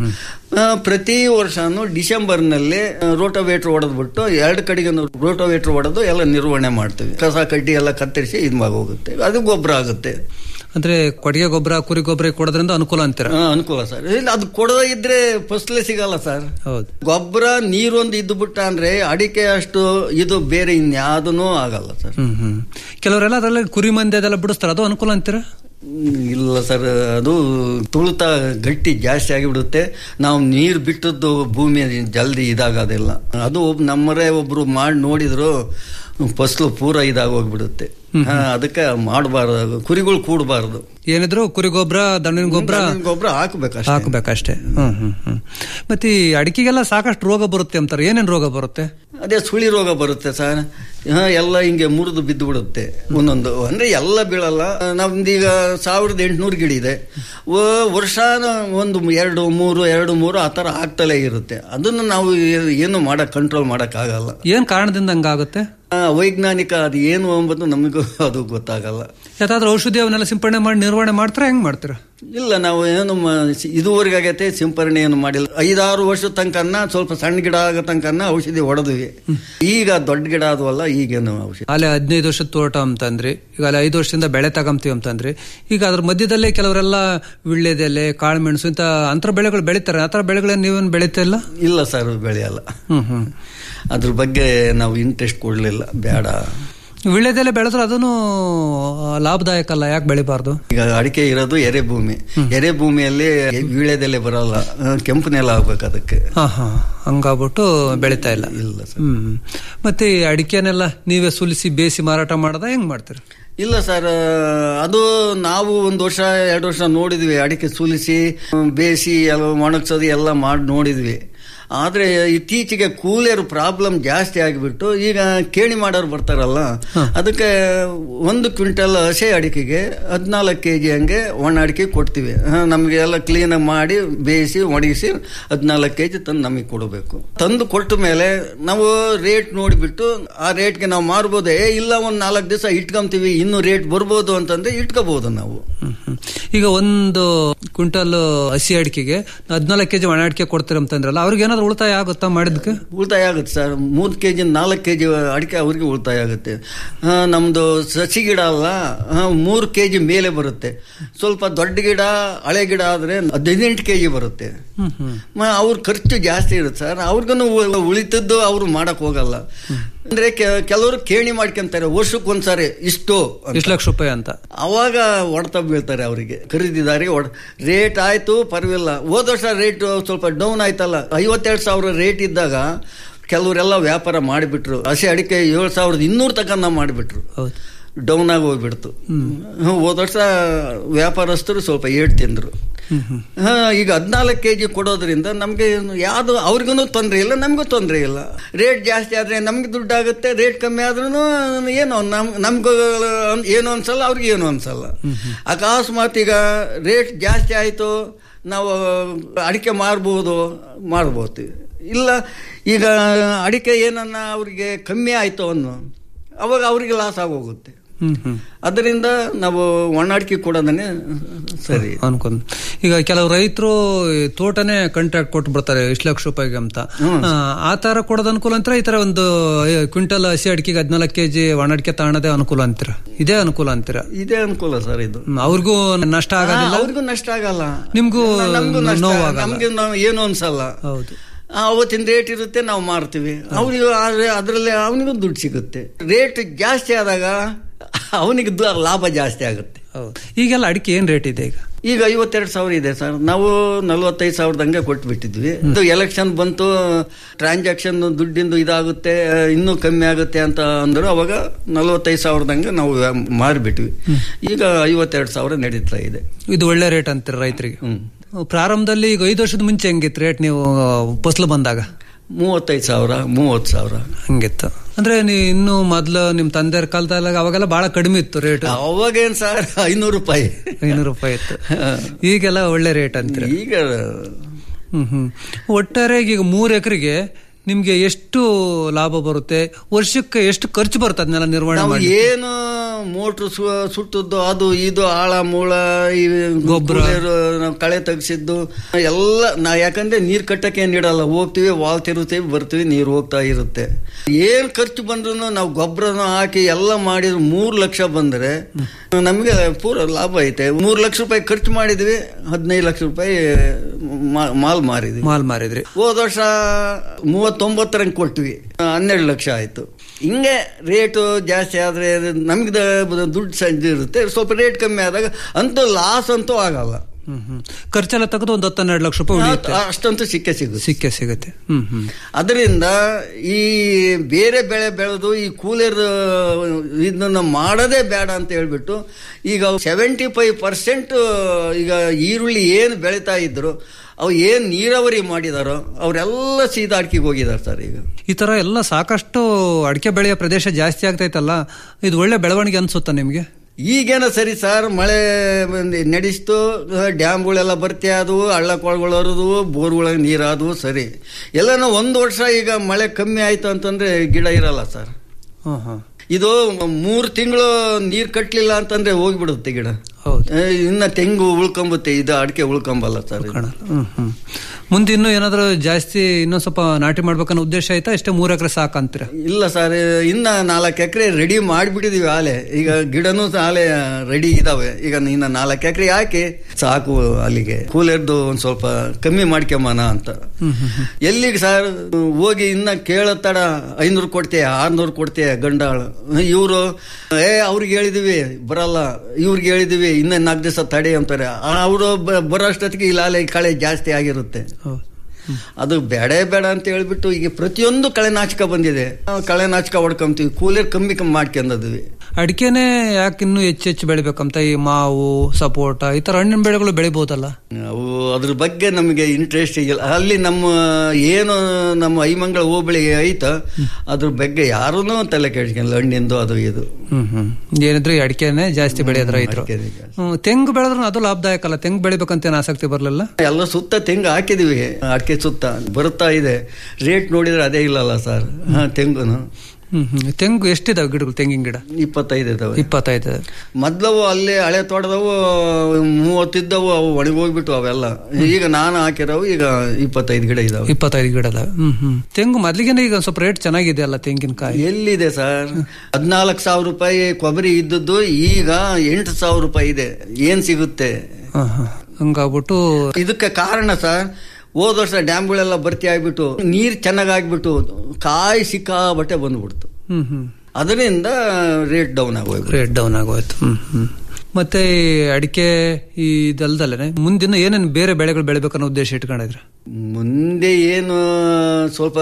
Speaker 13: ಆ, ಪ್ರತಿ ವರ್ಷನೂ ಡಿಸೆಂಬರ್ನಲ್ಲಿ ರೋಟೋವೇಟ್ರ್ ಹೊಡೆದ್ಬಿಟ್ಟು ಎರಡು ಕಡೆಗೆ ರೋಟೋವೇಟ್ರ್ ಹೊಡೆದು ಎಲ್ಲ ನಿರ್ವಹಣೆ ಮಾಡ್ತೀವಿ ಕಸ ಕಡ್ಡಿ ಎಲ್ಲ ಕತ್ತರಿಸಿ ಇದು ಮಾಡಿ ಹೋಗುತ್ತೆ ಅದು ಗೊಬ್ಬರ ಆಗುತ್ತೆ
Speaker 12: ಅಂದ್ರೆ ಕೊಟ್ಟಿಗೆ ಗೊಬ್ಬರ ಕುರಿ ಗೊಬ್ಬರ ಕೊಡೋದ್ರಿಂದ ಅನುಕೂಲ ಅಂತೀರ
Speaker 13: ಆ, ಅನುಕೂಲ ಸರ್ ಇಲ್ಲ ಅದು ಕೊಡದೇ ಇದ್ರೆ ಫಸಲೇ ಸಿಗಲ್ಲ ಸರ್
Speaker 12: ಹೌದು
Speaker 13: ಗೊಬ್ಬರ ನೀರೊಂದು ಇದ್ದು ಬಿಟ್ಟ ಅಂದ್ರೆ ಅಡಿಕೆ ಅಷ್ಟು ಇದು ಬೇರೆ ಇನ್ಯಾವುದೂ ಆಗಲ್ಲ ಸರ್
Speaker 12: ಹ್ಮ್ ಹ್ಮ್ ಕೆಲವರೆಲ್ಲ ಅದರಲ್ಲಿ ಕುರಿ ಮಂದಿ ಅದೆಲ್ಲ ಬಿಡಿಸ್ತಾರೆ ಅದು ಅನುಕೂಲ ಅಂತೀರ
Speaker 13: ಹ್ಮ್, ಇಲ್ಲ ಸರ್ ಅದು ತುಳಿತ ಗಟ್ಟಿ ಜಾಸ್ತಿ ಆಗಿಬಿಡುತ್ತೆ ನಾವು ನೀರು ಬಿಟ್ಟದ್ದು ಭೂಮಿ ಜಲ್ದಿ ಇದಾಗೋದಿಲ್ಲ ಅದು ಒಬ್- ನಮ್ಮರೇ ಒಬ್ರು ಮಾಡಿ ನೋಡಿದ್ರು ಫಸಲು ಪೂರ ಇದಾಗಿ ಹೋಗ್ಬಿಡುತ್ತೆ ಹಾ, ಅದಕ್ಕೆ ಮಾಡಬಾರ್ದು ಕುರಿಗಳು ಕೂಡಬಾರ್ದು
Speaker 12: ಏನಿದ್ರು ಕುರಿ ಗೊಬ್ಬರ ದಣ್ಣಿನ ಗೊಬ್ಬರ
Speaker 13: ಗೊಬ್ಬರ ಹಾಕ್ಬೇಕಷ್ಟೇ
Speaker 12: ಹಾಕ್ಬೇಕಷ್ಟೇ ಹ್ಮ್ ಹ್ಮ್ ಹ್ಮ್ ಮತ್ತೆ ಈ ಅಡಿಕೆಗೆಲ್ಲ ಸಾಕಷ್ಟು ರೋಗ ಬರುತ್ತೆ ಅಂತಾರೆ ಏನೇನ್ ರೋಗ ಬರುತ್ತೆ
Speaker 13: ಅದೇ ಸುಳಿ ರೋಗ ಬರುತ್ತೆ ಸರ್ ಹಾ, ಎಲ್ಲ ಹಿಂಗೆ ಮುರಿದು ಬಿದ್ದು ಬಿಡುತ್ತೆ ಒಂದೊಂದು ಅಂದ್ರೆ ಎಲ್ಲ ಬೀಳಲ್ಲ ನಮ್ದೀಗ ಸಾವಿರದ ಎಂಟುನೂರು ಗಿಡ ಇದೆ ವ- ವರ್ಷ ಒಂದು ಎರಡು ಮೂರು ಎರಡು ಮೂರು ಆ ಥರ ಆಗ್ತಲೇ ಇರುತ್ತೆ ಅದನ್ನು ನಾವು ಏ- ಏನು ಮಾಡಕ್ ಕಂಟ್ರೋಲ್ ಆಗಲ್ಲ
Speaker 12: ಏನ್ ಕಾರಣದಿಂದ ಹಂಗಾಗುತ್ತೆ
Speaker 13: ವೈಜ್ಞಾನಿಕ ಅದು ಏನು ಎಂಬುದು ನಮಗೂ ಅದು ಗೊತ್ತಾಗಲ್ಲ
Speaker 12: ಯಾವ್ದಾದ್ರು ಔಷಧಿ ಅವನ್ನೆಲ್ಲ ಸಿಂಪಡಣೆ ಮಾಡಿ ನಿರ್ವಹಣೆ ಮಾಡ್ತಾರೆ ಹೆಂಗ್ ಮಾಡ್ತೀರಾ
Speaker 13: ಇಲ್ಲ ನಾವು ಏನು ಮ- ಇದುವರೆಗೆ ಆಗೈತೆ ಸಿಂಪರಣೆ ಏನು ಮಾಡಿಲ್ಲ ಐದಾರು ವರ್ಷದ ತನಕನ್ನ ಸ್ವಲ್ಪ ಸಣ್ಣ ಗಿಡ ಆಗೋ ತನಕನ್ನ ಔಷಧಿ ಹೊಡೆದ್ವಿ ಈಗ ದೊಡ್ಡ ಗಿಡ ಆದ್ವಲ್ಲ ಈಗೇನು ಔಷಧಿ
Speaker 12: ಅಲ್ಲಿ ಹದಿನೈದು ವರ್ಷದ ತೋಟ ಅಂತಂದ್ರಿ ಈಗ ಅಲ್ಲಿ ಐದು ವರ್ಷದಿಂದ ಬೆಳೆ ತಗೊಂತೀವಿ ಅಂತಂದ್ರಿ ಈಗ ಅದ್ರ ಮಧ್ಯದಲ್ಲೇ ಕೆಲವರೆಲ್ಲ ವಿಳ್ಳೆದೆಲೆ ಕಾಳುಮೆಣಸು ಇಂಥ ಅಂತರ ಬೆಳೆಗಳು ಬೆಳಿತಾರೆ ಆ ಥರ ಬೆಳೆಗಳನ್ನ ನೀವೇನು ಬೆಳೀತಾ ಇಲ್ಲ
Speaker 13: ಇಲ್ಲ ಸರ್ ಬೆಳೆಯಲ್ಲ
Speaker 12: ಹ್ಮ್ ಹ್ಮ್
Speaker 13: ಅದ್ರ ಬಗ್ಗೆ ನಾವು ಇಂಟ್ರೆಸ್ಟ್ ಕೊಡ್ಲಿಲ್ಲ ಬೇಡ
Speaker 12: ವಿಳ್ಳೆದೆಲೆ ಬೆಳೆದ್ರೆ ಅದನ್ನು ಲಾಭದಾಯಕ ಅಲ್ಲ ಯಾಕೆ ಬೆಳಿಬಾರ್ದು
Speaker 13: ಈಗ ಅಡಿಕೆ ಇರೋದು ಎರೆ ಭೂಮಿ ಎರೆ ಭೂಮಿಯಲ್ಲಿ ವೀಳ್ಯದೆಲೆ ಬರಲ್ಲ ಆ, ಕೆಂಪು ನೆಲ ಆಗ್ಬೇಕು ಅದಕ್ಕೆ
Speaker 12: ಹಾ ಹಾ ಹಂಗಾಗ್ಬಿಟ್ಟು ಬೆಳಿತಾ ಇಲ್ಲ
Speaker 13: ಇಲ್ಲ
Speaker 12: ಹ್ಮ್ ಮತ್ತೆ ಈ ಅಡಿಕೆನೆಲ್ಲ ನೀವೇ ಸುಲಿಸಿ ಬೇಯಿಸಿ ಮಾರಾಟ ಮಾಡದ ಹೆಂಗ್ ಮಾಡ್ತೀರಿ
Speaker 13: ಇಲ್ಲ ಸರ್ ಅದು ನಾವು ಒಂದು ವರ್ಷ ಎರಡು ವರ್ಷ ನೋಡಿದ್ವಿ ಅಡಿಕೆ ಸುಲಿಸಿ ಬೇಯಿಸಿ ಎಲ್ಲ ಒಣಗ್ಸೋದು ಎಲ್ಲ ಮಾಡಿ ನೋಡಿದ್ವಿ ಆದ್ರೆ ಇತ್ತೀಚೆಗೆ ಕೂಲಿಯರ್ ಪ್ರಾಬ್ಲಮ್ ಜಾಸ್ತಿ ಆಗಿಬಿಟ್ಟು ಈಗ ಕೇಣಿ ಮಾಡೋರು ಬರ್ತಾರಲ್ಲ ಅದಕ್ಕೆ ಒಂದು ಕ್ವಿಂಟಲ್ ಹಸೆ ಅಡಿಕೆಗೆ ಹದಿನಾಲ್ಕು ಕೆ ಜಿ ಹಂಗೆ ಒಣ ಅಡಿಕೆ ಕೊಡ್ತೀವಿ ಹ, ನಮ್ಗೆ ಎಲ್ಲ ಕ್ಲೀನಾಗಿ ಮಾಡಿ ಬೇಯಿಸಿ ಒಣಗಿಸಿ ಹದಿನಾಲ್ಕು ಕೆ ಜಿ ತಂದು ನಮಗೆ ಕೊಡಬೇಕು ತಂದು ಕೊಟ್ಟ ಮೇಲೆ ನಾವು ರೇಟ್ ನೋಡಿಬಿಟ್ಟು ಆ ರೇಟ್ಗೆ ನಾವು ಮಾರ್ಬೋದು ಏ ಇಲ್ಲ ಒಂದು ನಾಲ್ಕು ದಿವಸ ಇಟ್ಕೊಂತೀವಿ ಇನ್ನು ರೇಟ್ ಬರ್ಬೋದು ಅಂತಂದ್ರೆ ಇಟ್ಕೋಬಹುದು ನಾವು
Speaker 12: ಈಗ ಒಂದು ಕ್ವಿಂಟಲ್ ಹಸಿ ಅಡಿಕೆಗೆ ಹದಿನಾಲ್ಕು ಕೆಜಿ ಒಣ ಅಡಿಕೆ ಕೊಡ್ತೀರ ಅಂತಂದ್ರಲ್ಲ ಅವ್ರಿಗೆ ಏನಾದ್ರು ಉಳಿತಾಯ ಆಗುತ್ತಾ ಮಾಡಿದ್ಕೆ
Speaker 13: ಉಳಿತಾಯ ಆಗುತ್ತೆ ಸರ್ ಮೂರು ಕೆ ಜಿ ನಾಲ್ಕು ಕೆ ಜಿ ಅಡಿಕೆ ಅವ್ರಿಗೆ ಉಳಿತಾಯ ಆಗುತ್ತೆ ಆ, ನಮ್ದು ಸಸಿ ಗಿಡ ಅಲ್ಲ ಮೂರು ಕೆ ಜಿ ಮೇಲೆ ಬರುತ್ತೆ ಸ್ವಲ್ಪ ದೊಡ್ಡ ಗಿಡ ಹಳೆ ಗಿಡ ಆದ್ರೆ ಹದಿನೆಂಟು ಕೆ ಜಿ ಬರುತ್ತೆ ಮ- ಅವ್ರ ಖರ್ಚು ಜಾಸ್ತಿ ಇರುತ್ತೆ ಸರ್ ಅವ್ರಿಗೂ ಉಳಿತದ್ದು ಅವ್ರು ಮಾಡಕ್ ಹೋಗಲ್ಲ ಅಂದ್ರೆ ಕೆ- ಕೆಲವರು ಕೇಣಿ ಮಾಡ್ಕೊಂತಾರೆ ವರ್ಷಕ್ಕೊಂದ್ಸಾರಿ ಇಷ್ಟು ಅಂತ.
Speaker 12: ಎಷ್ಟು ಲಕ್ಷ ರೂಪಾಯಿ ಅಂತ
Speaker 13: ಅವಾಗ ಹೊಡೆತ ಬೀಳ್ತಾರೆ ಅವರಿಗೆ ಖರೀದಿದಾರಿಗೆ ಹೊಡ್ ರೇಟ್ ಆಯ್ತು ಪರವಾಗಿಲ್ಲ ಹೋದ ವರ್ಷ ರೇಟ್ ಸ್ವಲ್ಪ ಡೌನ್ ಆಯ್ತಲ್ಲ ಐವತ್ತೆರಡು ಸಾವಿರ ರೇಟ್ ಇದ್ದಾಗ ಕೆಲವರೆಲ್ಲ ವ್ಯಾಪಾರ ಮಾಡಿಬಿಟ್ರು ಹಸಿ ಅಡಿಕೆ ಏಳು ಸಾವಿರದ ಇನ್ನೂರು ತಗೊಂಡ ಮಾಡಿಬಿಟ್ರು ಡೌನ್ ಆಗಿ ಹೋಗ್ಬಿಡ್ತು ಹ್ಮ್, ಹೋದ ವರ್ಷ ವ್ಯಾಪಾರಸ್ಥರು ಸ್ವಲ್ಪ ಏಟ್ ತಿಂದ್ರು ಹಾ, ಈಗ ಹದಿನಾಲ್ಕು ಕೆ ಜಿ ಕೊಡೋದ್ರಿಂದ ನಮಗೆ ಯಾವುದು ಅವ್ರಿಗೂ ತೊಂದರೆ ಇಲ್ಲ ನಮಗೂ ತೊಂದರೆ ಇಲ್ಲ ರೇಟ್ ಜಾಸ್ತಿ ಆದರೆ ನಮ್ಗೆ ದುಡ್ಡು ಆಗುತ್ತೆ ರೇಟ್ ಕಮ್ಮಿ ಆದ್ರೂ ಏನೋ ನಮ್ ನಮ್ಗೆ ಏನು ಅನ್ಸಲ್ಲ ಅವ್ರಿಗೆ ಏನು ಅನ್ಸಲ್ಲ ಅಕಸ್ಮಾತ್ ಈಗ ರೇಟ್ ಜಾಸ್ತಿ ಆಯಿತು ನಾವು ಅಡಿಕೆ ಮಾರ್ಬೋದು ಮಾರ್ಬೋದು ಇಲ್ಲ ಈಗ ಅಡಿಕೆ ಏನನ್ನ ಅವ್ರಿಗೆ ಕಮ್ಮಿ ಆಯಿತು ಅನ್ನೋ ಅವಾಗ ಅವರಿಗೆ ಲಾಸ್ ಆಗೋಗುತ್ತೆ
Speaker 12: ಹ್ಮ್ ಹ್ಮ್
Speaker 13: ಅದರಿಂದ ನಾವು ಒಣ ಅಡಿಕೆ ಕೊಡೋದನ್ನೇ ಸರಿ
Speaker 12: ಅನ್ಕೊಂಡ್ ಈಗ ಕೆಲವು ರೈತರು ತೋಟನೇ ಕಾಂಟ್ರಾಕ್ಟ್ ಕೊಟ್ಟು ಬಿಡ್ತಾರೆ ಇಷ್ಟು ಲಕ್ಷ ರೂಪಾಯಿಗೆ ಅಂತ ಆ, ಆ ತರ ಕೊಡೋದು ಅನುಕೂಲ ಅಂತೀರಾ ಈ ತರ ಒಂದು ಕ್ವಿಂಟಲ್ ಹಸಿ ಅಡಿಕೆಗೆ ಹದಿನಾಲ್ಕು ಕೆಜಿ ಒಣ ಅಡಿಕೆ ತಗೊಳೋದೇ ಅನುಕೂಲ ಅಂತೀರಾ ಇದೇ ಅನುಕೂಲ ಅಂತೀರಾ
Speaker 13: ಇದೇ ಅನುಕೂಲ ಸರ್ ಇದು
Speaker 12: ಹ್ಮ್, ಅವ್ರಿಗೂ ನಷ್ಟ ಆಗೋದಿಲ್ಲ
Speaker 13: ಅವ್ರಿಗೂ ನಷ್ಟ ಆಗಲ್ಲ
Speaker 12: ನಿಮ್ಗೂ
Speaker 13: ನಮ್ಗೂ ನಷ್ಟ
Speaker 12: ನೋವಾಗಲ್ಲ.
Speaker 13: ನಮ್ಗೆ ನಾವು ಏನು ಅನ್ಸಲ್ಲ
Speaker 12: ಹೌದು
Speaker 13: ಆ, ಅವತ್ತಿನ ರೇಟ್ ಇರುತ್ತೆ ನಾವು ಮಾರ್ತೀವಿ ಅವ್ರಿಗೆ ಅದರಲ್ಲಿ ಅವನಿಗೂ ದುಡ್ಡು ಸಿಗುತ್ತೆ ರೇಟ್ ಜಾಸ್ತಿ ಆದಾಗ ಅವನಿಗೆ ಲಾಭ ಜಾಸ್ತಿ ಆಗುತ್ತೆ
Speaker 12: ಹೌದು ಈಗೆಲ್ಲ ಅಡಿಕೆ ಏನ್ ರೇಟ್ ಇದೆ ಈಗ
Speaker 13: ಈಗ ಐವತ್ತೆರಡು ಸಾವಿರ ಇದೆ ಸರ್ ನಾವು ನಲವತ್ತೈದು ಸಾವಿರದಂಗೆ ಕೊಟ್ಬಿಟ್ಟಿದ್ವಿ ಇದು ಎಲೆಕ್ಷನ್ ಬಂತು ಟ್ರಾನ್ಸಾಕ್ಷನ್ ದುಡ್ಡಿಂದು ಇದಾಗುತ್ತೆ ಇನ್ನೂ ಕಮ್ಮಿ ಆಗುತ್ತೆ ಅಂತ ಅಂದ್ರು ಅವಾಗ ನಲವತ್ತೈದು ಸಾವಿರದಂಗೆ ನಾವು ಮಾರಿಬಿಟ್ವಿ ಈಗ ಐವತ್ತೆರಡು ಸಾವಿರ ನಡೀತಾ ಇದೆ
Speaker 12: ಇದು ಒಳ್ಳೆ ರೇಟ್ ಅಂತೀರ ರೈತರಿಗೆ ಪ್ರಾರಂಭದಲ್ಲಿ ಈಗ ಐದು ವರ್ಷದ ಮುಂಚೆ ಹೆಂಗಿತ್ತು ರೇಟ್ ನೀವು ಫಸಲು ಬಂದಾಗ
Speaker 13: ಮೂವತ್ತೈದು ಸಾವಿರ ಮೂವತ್ತು ಸಾವಿರ
Speaker 12: ಹಂಗಿತ್ತು ಅಂದ್ರೆ ನೀವು ಇನ್ನು ಮೊದ್ಲು ನಿಮ್ ತಂದೆಯವ್ರ ಕಾಲದಾಗ ಅವಾಗೆಲ್ಲ ಬಹಳ ಕಡಿಮೆ ಇತ್ತು ರೇಟ್
Speaker 13: ಅವಾಗೇನ್ ಸರ್ ಐನೂರು ರೂಪಾಯಿ
Speaker 12: ಐನೂರು ರೂಪಾಯಿ ಇತ್ತು ಈಗೆಲ್ಲ ಒಳ್ಳೆ ರೇಟ್ ಅಂತೀರ
Speaker 13: ಈಗ
Speaker 12: ಹ್ಮ್ ಹ್ಮ್ ಒಟ್ಟಾರೆ ಈಗ ಮೂರ್ ಎಕರೆಗೆ ನಿಮ್ಗೆ ಎಷ್ಟು ಲಾಭ ಬರುತ್ತೆ ವರ್ಷಕ್ಕೆ ಎಷ್ಟು ಖರ್ಚು ಬರುತ್ತೆ ಅದನ್ನೆಲ್ಲ ನಿರ್ವಹಣೆ
Speaker 13: ನಾವು
Speaker 12: ಮಾಡಿ
Speaker 13: ಏನು ಮೋಟ್ರ್ ಸುಟ್ಟದ್ದು ಅದು ಇದು ಆಳ ಮೂಳ ಈ
Speaker 12: ಗೊಬ್ರ.
Speaker 13: ಕೂಲಿಯರು ನಾವು ಕಳೆ ತೆಗ್ಸಿದ್ದು ಎಲ್ಲ ನಾ ಯಾಕಂದ್ರೆ ನೀರ್ ಕಟ್ಟಕ್ಕೆ ಏನ್ ಇಡಲ್ಲ ಹೋಗ್ತೀವಿ ವಾಲ್ ತಿರುತ್ತೀವಿ ಬರ್ತೀವಿ ನೀರು ಹೋಗ್ತಾ ಇರುತ್ತೆ ಏನ್ ಖರ್ಚು ಬಂದ್ರು ನಾವು ಗೊಬ್ಬರನ ಹಾಕಿ ಎಲ್ಲ ಮಾಡಿದ್ರು ಮೂರ್ ಲಕ್ಷ ಬಂದ್ರೆ ನಮಗೆ ಪೂರ ಲಾಭ ಐತೆ ಮೂರ್ ಲಕ್ಷ ರೂಪಾಯಿ ಖರ್ಚು ಮಾಡಿದ್ವಿ ಹದಿನೈದು ಲಕ್ಷ ರೂಪಾಯಿ ಮಾ- ಮಾಲ್ ಮಾರಿದ್ವಿ
Speaker 12: ಮಾಲ್ ಮಾರಿದ್ರಿ
Speaker 13: ಹೋದ ವರ್ಷ ಮೂವತ್ತೊಂಬತ್ತರಂಗೆ ಕೊಟ್ವಿ ಹನ್ನೆರಡು ಲಕ್ಷ ಆಯ್ತು ಹಿಂಗೆ ರೇಟು ಜಾಸ್ತಿ ಆದರೆ ನಮ್ಗೆ ದುಡ್ಡು ಸಂಜೆ ಇರುತ್ತೆ ಸ್ವಲ್ಪ ರೇಟ್ ಕಮ್ಮಿ ಆದಾಗ ಅಂತೂ ಲಾಸ್ ಅಂತೂ ಆಗಲ್ಲ
Speaker 12: ಹ್ಮ್ ಹ್ಮ್ ಖರ್ಚೆಲ್ಲ ತೆಗೆದು ಒಂದು ಹತ್ತು ಹನ್ನೆರಡು ಲಕ್ಷ ರೂಪಾಯಿ ಉಳಿಯುತ್ತೆ
Speaker 13: ಅಷ್ಟಂತೂ ಸಿಕ್ಕೇ ಸಿಗುತ್ತೆ
Speaker 12: ಸಿಕ್ಕೇ ಸಿಗುತ್ತೆ ಹ್ಮ್ ಹ್ಮ್
Speaker 13: ಅದರಿಂದ ಈ ಬೇರೆ ಬೆಳೆ ಬೆಳೆದು ಈ ಕೂಲರ್ ಇದನ್ನ ಮಾಡೋದೇ ಬೇಡ ಅಂತ ಹೇಳ್ಬಿಟ್ಟು ಈಗ ಸೆವೆಂಟಿ ಫೈವ್ ಪರ್ಸೆಂಟ್ ಈಗ ಈರುಳ್ಳಿ ಏನು ಬೆಳೀತಾ ಇದ್ರು ಅವು ಏನು ನೀರಾವರಿ ಮಾಡಿದಾರೋ ಅವರೆಲ್ಲ ಸೀದಾ ಅಡ್ಕಿಗೆ ಹೋಗಿದ್ದಾರೆ ಸರ್ ಈಗ
Speaker 12: ಈ ತರ ಎಲ್ಲ ಸಾಕಷ್ಟು ಅಡಿಕೆ ಬೆಳೆಯ ಪ್ರದೇಶ ಜಾಸ್ತಿ ಆಗ್ತೈತಲ್ಲ ಇದು ಒಳ್ಳೆ ಬೆಳವಣಿಗೆ ಅನ್ಸುತ್ತಾ ನಿಮ್ಗೆ
Speaker 13: ಈಗೇನ ಸರಿ ಸರ್ ಮಳೆ ಬಂದ್- ನಡೆಸ್ತು ಡ್ಯಾಮ್ಗಳೆಲ್ಲ ಬರ್ತಿ ಆದವು ಹಳ್ಳ ಕೊಳಗಳು ಹರಿದವು ಬೋರ್ಗಳಿಗೆ ನೀರಾದವು ಸರಿ ಎಲ್ಲನೂ ಒಂದು ವರ್ಷ ಈಗ ಮಳೆ ಕಮ್ಮಿ ಆಯ್ತು ಅಂತಂದ್ರೆ ಗಿಡ ಇರಲ್ಲ ಸರ್
Speaker 12: ಹಾ ಹಾ
Speaker 13: ಇದು ಮೂರು ತಿಂಗಳು ನೀರು ಕಟ್ಟಲಿಲ್ಲ ಅಂತಂದ್ರೆ ಹೋಗ್ಬಿಡುತ್ತೆ ಗಿಡ ಏ, ಇನ್ನ ತೆಂಗು ಉಳ್ಕೊಂಬುತ್ತೆ ಇದು ಅಡಿಕೆ ಉಳ್ಕೊಂಬಲ್ಲ ಸರ್ ಇದು.
Speaker 12: ಹ್ಮ್ ಹ್ಮ್ ಮುಂದೆ ಇನ್ನೂ ಏನಾದ್ರು ಜಾಸ್ತಿ ಇನ್ನೊಂದ್ ಸ್ವಲ್ಪ ನಾಟಿ ಮಾಡ್ಬೇಕನ್ನೋ ಉದ್ದೇಶ ಆಯ್ತಾ ಅಷ್ಟೇ ಮೂರ್ ಎಕರೆ ಸಾಕಂತೀರ
Speaker 13: ಇಲ್ಲ ಸರ್ ಇನ್ನ ನಾಲ್ಕು ಎಕರೆ ರೆಡಿ ಮಾಡಿಬಿಟ್ಟಿದೀವಿ ಆಲೆ ಈಗ ಗಿಡನೂ ಆಲೆ ರೆಡಿ ಇದಾವೆ ಈಗ ಇನ್ನ ನಾಲ್ಕು ಎಕರೆ ಹಾಕಿ ಸಾಕು ಅಲ್ಲಿಗೆ ಕೂಲರ್ದು ಒಂದ್ ಸ್ವಲ್ಪ ಕಮ್ಮಿ ಮಾಡ್ಕೊಂಬನ ಅಂತ ಎಲ್ಲಿಗೆ ಸರ್ ಹೋಗಿ ಇನ್ನ ಕೇಳತ್ತಡ ಐನೂರು ಕೊಡ್ತೀಯ ಆರ್ನೂರು ಕೊಡ್ತೀಯ ಗಂಡಾಳು ಇವರು ಏ ಅವ್ರಿಗೆ ಹೇಳಿದೀವಿ ಬರಲ್ಲ ಇವ್ರಿಗೆ ಹೇಳಿದೀವಿ ಇನ್ನ ನಾಲ್ಕು ದಿವಸ ತಡೆ ಅಂತಾರೆ ಅವರು ಬರೋ ಅಷ್ಟೊತ್ತಿಗೆ ಇಲ್ಲಿ ಆಲೆ ಕಳೆ ಜಾಸ್ತಿ ಆಗಿರುತ್ತೆ ಅದು ಬೇಡ ಬೇಡ ಅಂತ ಹೇಳ್ಬಿಟ್ಟು ಈಗ ಪ್ರತಿಯೊಂದು ಕಳೆನಾಶಕ ಬಂದಿದೆ ನಾವು ಕಳೆನಾಶಕ ಹೊಡ್ಕೊಂತೀವಿ ಕೂಲರ್ ಕಮ್ಮಿ ಕಮ್ಮಿ ಮಾಡ್ಕೊಂಡದ್ವಿ
Speaker 12: ಅಡಿಕೆನೆ ಯಾಕೆ ಇನ್ನೂ ಹೆಚ್ಚು ಹೆಚ್ಚು ಬೆಳಿಬೇಕಂತ ಈ ಮಾವು ಸಪೋಟ ಈ ತರ ಹಣ್ಣಿನ ಬೆಳೆಗಳು ಬೆಳಿಬಹುದಲ್ಲ
Speaker 13: ಅವು ಅದ್ರ ಬಗ್ಗೆ ನಮಗೆ ಇಂಟ್ರೆಸ್ಟ್ ಇಲ್ಲ ಅಲ್ಲಿ ನಮ್ಮ ಏನು ನಮ್ಮ ಐಮಂಗಳ ಹೋಬಳಿ ಐತ ಅದ್ರ ಬಗ್ಗೆ ಯಾರೂ ತಲೆ ಕೆಡ್ಸ್ಕೊಂಡಿಲ್ಲ ಹಣ್ಣಿಂದು ಅದು ಇದು
Speaker 12: ಹ್ಮ್ ಹ್ಮ್ ಏನಿದ್ರು ಈ ಅಡಿಕೆನೆ ಜಾಸ್ತಿ ಬೆಳೆಯೋದು ರೈತರು ಹ್ಮ್, ತೆಂಗು ಬೆಳೆದ್ರು ಅದು ಲಾಭದಾಯಕ ಅಲ್ಲ ತೆಂಗು ಬೆಳಿಬೇಕಂತ ಏನ್ ಆಸಕ್ತಿ ಬರ್ಲಿಲ್ಲ
Speaker 13: ಎಲ್ಲ ಸುತ್ತ ತೆಂಗು ಹಾಕಿದೀವಿ ಅಡಿಕೆ ಸುತ್ತ ಬರುತ್ತಾ ಇದೆ ರೇಟ್ ನೋಡಿದ್ರೆ ಅದೇ ಇಲ್ಲಲ್ಲ ಸರ್ ಹಾ ತೆಂಗುನು
Speaker 12: ಹ್ಮ್ ಹ್ಮ್ ತೆಂಗು ಎಷ್ಟಿದಾವೆ ಗಿಡಗಳು ತೆಂಗಿನ ಗಿಡ
Speaker 13: ಇಪ್ಪತ್ತೈದು ಇದಾವೆ
Speaker 12: ಇಪ್ಪತ್ತೈದು
Speaker 13: ಮೊದ್ಲವು ಅಲ್ಲಿ ಹಳೆ ತೋಟದವು ಮೂವತ್ತಿದ್ದವು ಅವು ಒಣಗೋಗ್ಬಿಟ್ಟು ಅವೆಲ್ಲ ಈಗ ನಾನು ಹಾಕಿರೋವು ಈಗ ಇಪ್ಪತ್ತೈದು ಗಿಡ ಇದಾವೆ
Speaker 12: ಇಪ್ಪತ್ತೈದು ಗಿಡ ಅದಾವೆ ಹ್ಮ್ ಹ್ಮ್ ತೆಂಗು ಮೊದ್ಲಿಗೆನೆ ಈಗ ಒಂದ್ ಸ್ವಲ್ಪ ರೇಟ್ ಚೆನ್ನಾಗಿದೆ ಅಲ್ಲ ತೆಂಗಿನಕಾಯಿ
Speaker 13: ಎಲ್ಲಿದೆ ಸರ್ ಹದಿನಾಲ್ಕು ಸಾವಿರ ರೂಪಾಯಿ ಕೊಬ್ಬರಿ ಇದ್ದದ್ದು ಈಗ ಎಂಟು ಸಾವಿರ ರೂಪಾಯಿ ಇದೆ ಏನ್ ಸಿಗುತ್ತೆ
Speaker 12: ಹಾ, ಹಾ. ಹಂಗಾಗ್ಬಿಟ್ಟು
Speaker 13: ಇದಕ್ಕೆ ಕಾರಣ ಸರ್ ಹೋದ ವರ್ಷ ಡ್ಯಾಮ್ಗಳೆಲ್ಲ ಭರ್ತಿ ಆಗ್ಬಿಟ್ಟು ನೀರ್ ಚೆನ್ನಾಗಾಗ್ಬಿಟ್ಟು ಕಾಯಿ ಸಿಕ್ಕಾಬಟ್ಟೆ ಬಂದ್ಬಿಡ್ತು
Speaker 12: ಹ್ಮ್ ಹ್ಮ್
Speaker 13: ಅದರಿಂದ ರೇಟ್ ಡೌನ್ ಆಗೋಯ್ತು
Speaker 12: ರೇಟ್ ಡೌನ್ ಆಗೋಯ್ತು ಹ್ಮ್ ಹ್ಮ್ ಮತ್ತೆ ಈ ಅಡಿಕೆ ಈ ಇದಲ್ದಲ್ಲೇ ಮುಂದಿನ ಏನೇನು ಬೇರೆ ಬೆಳೆಗಳು ಬೆಳಿಬೇಕನ್ನೋ ಉದ್ದೇಶ ಇಟ್ಕೊಂಡಿದ್ರೆ
Speaker 13: ಮುಂದೆ ಏನು ಸ್ವಲ್ಪ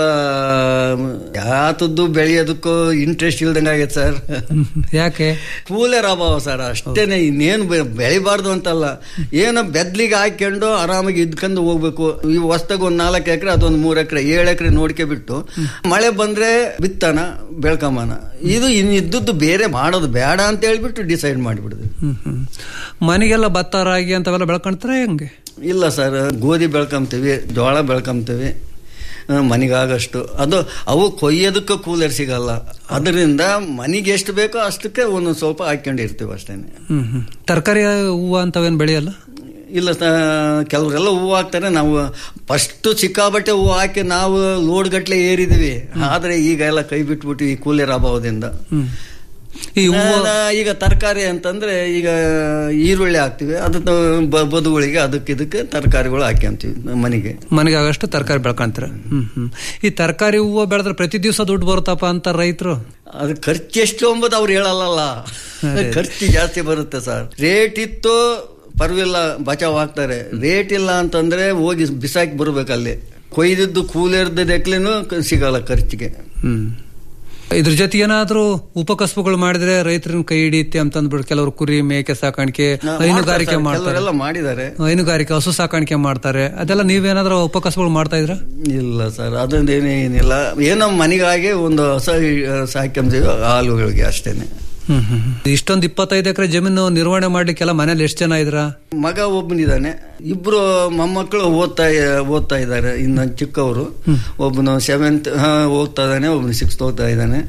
Speaker 13: ಯಾತದ್ದು ಬೆಳೆಯೋದಕ್ಕೂ ಇಂಟ್ರೆಸ್ಟ್ ಇಲ್ದಂಗೆ ಆಗೈತೆ ಸರ್
Speaker 12: ಯಾಕೆ
Speaker 13: ಕೂಲರ್ ಅಭಾವ ಸರ್ ಅಷ್ಟೇನೆ ಇನ್ನೇನು ಬೆ- ಬೆಳಿಬಾರ್ದು ಅಂತಲ್ಲ ಏನೋ ಬೆದ್ಲಿಗೆ ಹಾಕೊಂಡು ಆರಾಮಾಗಿ ಇದ್ಕೊಂಡು ಹೋಗ್ಬೇಕು ಈ ಹೊಸ್ದಾಗ ಒಂದ್ ನಾಲ್ಕು ಎಕರೆ ಅದೊಂದು ಮೂರ್ ಎಕರೆ ಏಳು ಎಕರೆ ನೋಡ್ಕೆ ಬಿಟ್ಟು ಮಳೆ ಬಂದ್ರೆ ಬಿತ್ತನ ಬೆಳ್ಕಂಬನ ಇದು ಇನ್ ಇದ್ದದ್ದು ಬೇರೆ ಮಾಡೋದು ಬೇಡ ಅಂತ ಹೇಳ್ಬಿಟ್ಟು ಡಿಸೈಡ್ ಮಾಡಿಬಿಡುದು
Speaker 12: ಹ್ಮ್ ಹ್ಮ್ ಮನೆಗೆಲ್ಲ ಭತ್ತ ರಾಗಿ ಅಂತವೆಲ್ಲ ಬೆಳ್ಕೊಂತಾರೆ ಹೆಂಗೆ
Speaker 13: ಇಲ್ಲ ಸರ್ ಗೋಧಿ ಬೆಳ್ಕೊಂತೀವಿ ಜೋಳ ಬೆಳ್ಕೊಂತೀವಿ ಆ, ಮನೆಗಾಗಷ್ಟು ಅದು ಅವು ಕೊಯ್ಯೋದಕ್ಕೆ ಕೂಲರ್ ಸಿಗಲ್ಲ ಅದರಿಂದ ಮನೆಗೆ ಎಷ್ಟು ಬೇಕೋ ಅಷ್ಟಕ್ಕೆ ಒಂದೊಂದು ಸ್ವಲ್ಪ ಹಾಕೊಂಡಿರ್ತೀವಿ ಅಷ್ಟೇನೆ
Speaker 12: ಹ್ಮ್ ಹ್ಮ್ ತರಕಾರಿ ಹೂವು ಅಂತವೇನು ಬೆಳೆಯಲ್ಲ
Speaker 13: ಇಲ್ಲ ಸ ಕೆಲವರೆಲ್ಲ ಹೂವು ಹಾಕ್ತಾರೆ ನಾವು ಫಸ್ಟ್ ಸಿಕ್ಕಾಬಟ್ಟೆ ಹೂವು ಹಾಕಿ ನಾವು ಲೋಡ್ ಗಟ್ಲೆ ಏರಿದೀವಿ ಆದ್ರೆ ಈಗ ಎಲ್ಲ ಕೈ ಬಿಟ್ಬಿಟ್ಟು ಈ ಕೂಲರ್ ಅಭಾವದಿಂದ
Speaker 12: ಹ್ಮ್ ಈ ಹೂವು
Speaker 13: ಆ, ಈಗ ತರಕಾರಿ ಅಂತಂದ್ರೆ ಈಗ ಈರುಳ್ಳಿ ಹಾಕ್ತಿವಿ ಅದು ಬ- ಬದುಗಳಿಗೆ ಅದಕ್ಕೆ ಇದಕ್ಕೆ ತರಕಾರಿಗಳು ಹಾಕ್ಯಂತೀವಿ ಮನೆಗೆ
Speaker 12: ಮನೆಗೆ ಆಗಷ್ಟು ತರಕಾರಿ ಬೆಳ್ಕೊಂತಾರೆ ಹ್ಮ್ ಹ್ಮ್ ಈ ತರಕಾರಿ ಹೂವು ಬೆಳೆದ್ರೆ ಪ್ರತಿ ದಿವಸ ದುಡ್ಡು ಬರುತ್ತಪ್ಪ ಅಂತ ರೈತರು
Speaker 13: ಅದು ಖರ್ಚು ಎಷ್ಟು ಎಂಬುದು ಅವ್ರು ಹೇಳಲ್ಲ ಖರ್ಚು ಜಾಸ್ತಿ ಬರುತ್ತೆ ಸರ್ ರೇಟ್ ಇತ್ತು ಪರವಿಲ್ಲ ಬಚಾವ್ ಹಾಕ್ತಾರೆ ರೇಟ್ ಇಲ್ಲ ಅಂತಂದ್ರೆ ಹೋಗಿ ಬಿಸಾಕಿ ಬರ್ಬೇಕಲ್ಲಿ ಕೊಯ್ದಿದ್ದು ಕೂಲಿರ್ದ ಲೆಕ್ಲೇನು ಸಿಗಲ್ಲ ಖರ್ಚಿಗೆ
Speaker 12: ಹ್ಮ್ ಇದ್ರ ಜೊತೆ ಏನಾದ್ರೂ ಉಪಕಸಬುಗಳು ಮಾಡಿದ್ರೆ ರೈತರನ್ನ ಕೈ ಹಿಡಿಯುತ್ತೆ ಅಂತ ಅಂದ್ಬಿಟ್ಟು ಕೆಲವರು ಕುರಿ ಮೇಕೆ ಸಾಕಾಣಿಕೆ ಹೈನುಗಾರಿಕೆ ಮಾಡ್ತಾರೆ
Speaker 13: ಕೆಲವರೆಲ್ಲ ಮಾಡಿದ್ದಾರೆ
Speaker 12: ಹೈನುಗಾರಿಕೆ ಹಸು ಸಾಕಾಣಿಕೆ ಮಾಡ್ತಾರೆ ಅದೆಲ್ಲ ನೀವೇನಾದ್ರೂ ಉಪಕಸಬುಗಳು ಮಾಡ್ತಾ ಇದ್ರ
Speaker 13: ಇಲ್ಲ ಸರ್ ಅದೊಂದೇನು ಏನಿಲ್ಲ ಏನೋ ಮನೆಗಾಗಿ ಒಂದು ಹೊಸ ಸಾಕ್ಯಂತೀವಿ ಹಾಲುಗಳಿಗೆ ಅಷ್ಟೇನೆ
Speaker 12: ಹ್ಮ್ ಹ್ಮ್ ಹ್ಮ್. ಇಷ್ಟೊಂದು ಇಪ್ಪತ್ತೈದು ಎಕರೆ ಜಮೀನು ನಿರ್ವಹಣೆ ಮಾಡ್ಲಿಕ್ಕೆಲ್ಲ ಮನೇಲಿ ಎಷ್ಟು ಜನ ಇದ್ರ
Speaker 13: ಮಗ ಒಬ್ಬನಿದ್ದಾನೆ ಇಬ್ರು ಮೊಮ್ಮಕ್ಕಳು ಓದ್ತಾ ಓದ್ತಾ ಇದ್ದಾರೆ ಇನ್ನು ಚಿಕ್ಕವರು ಒಬ್ಬನು ಸೆವೆಂತ್ ಓದ್ತಾ ಇದ್ದಾನೆ ಒಬ್ಬನು ಸಿಕ್ಸ್ತ್ ಓದ್ತಾ ಇದ್ದಾನೆ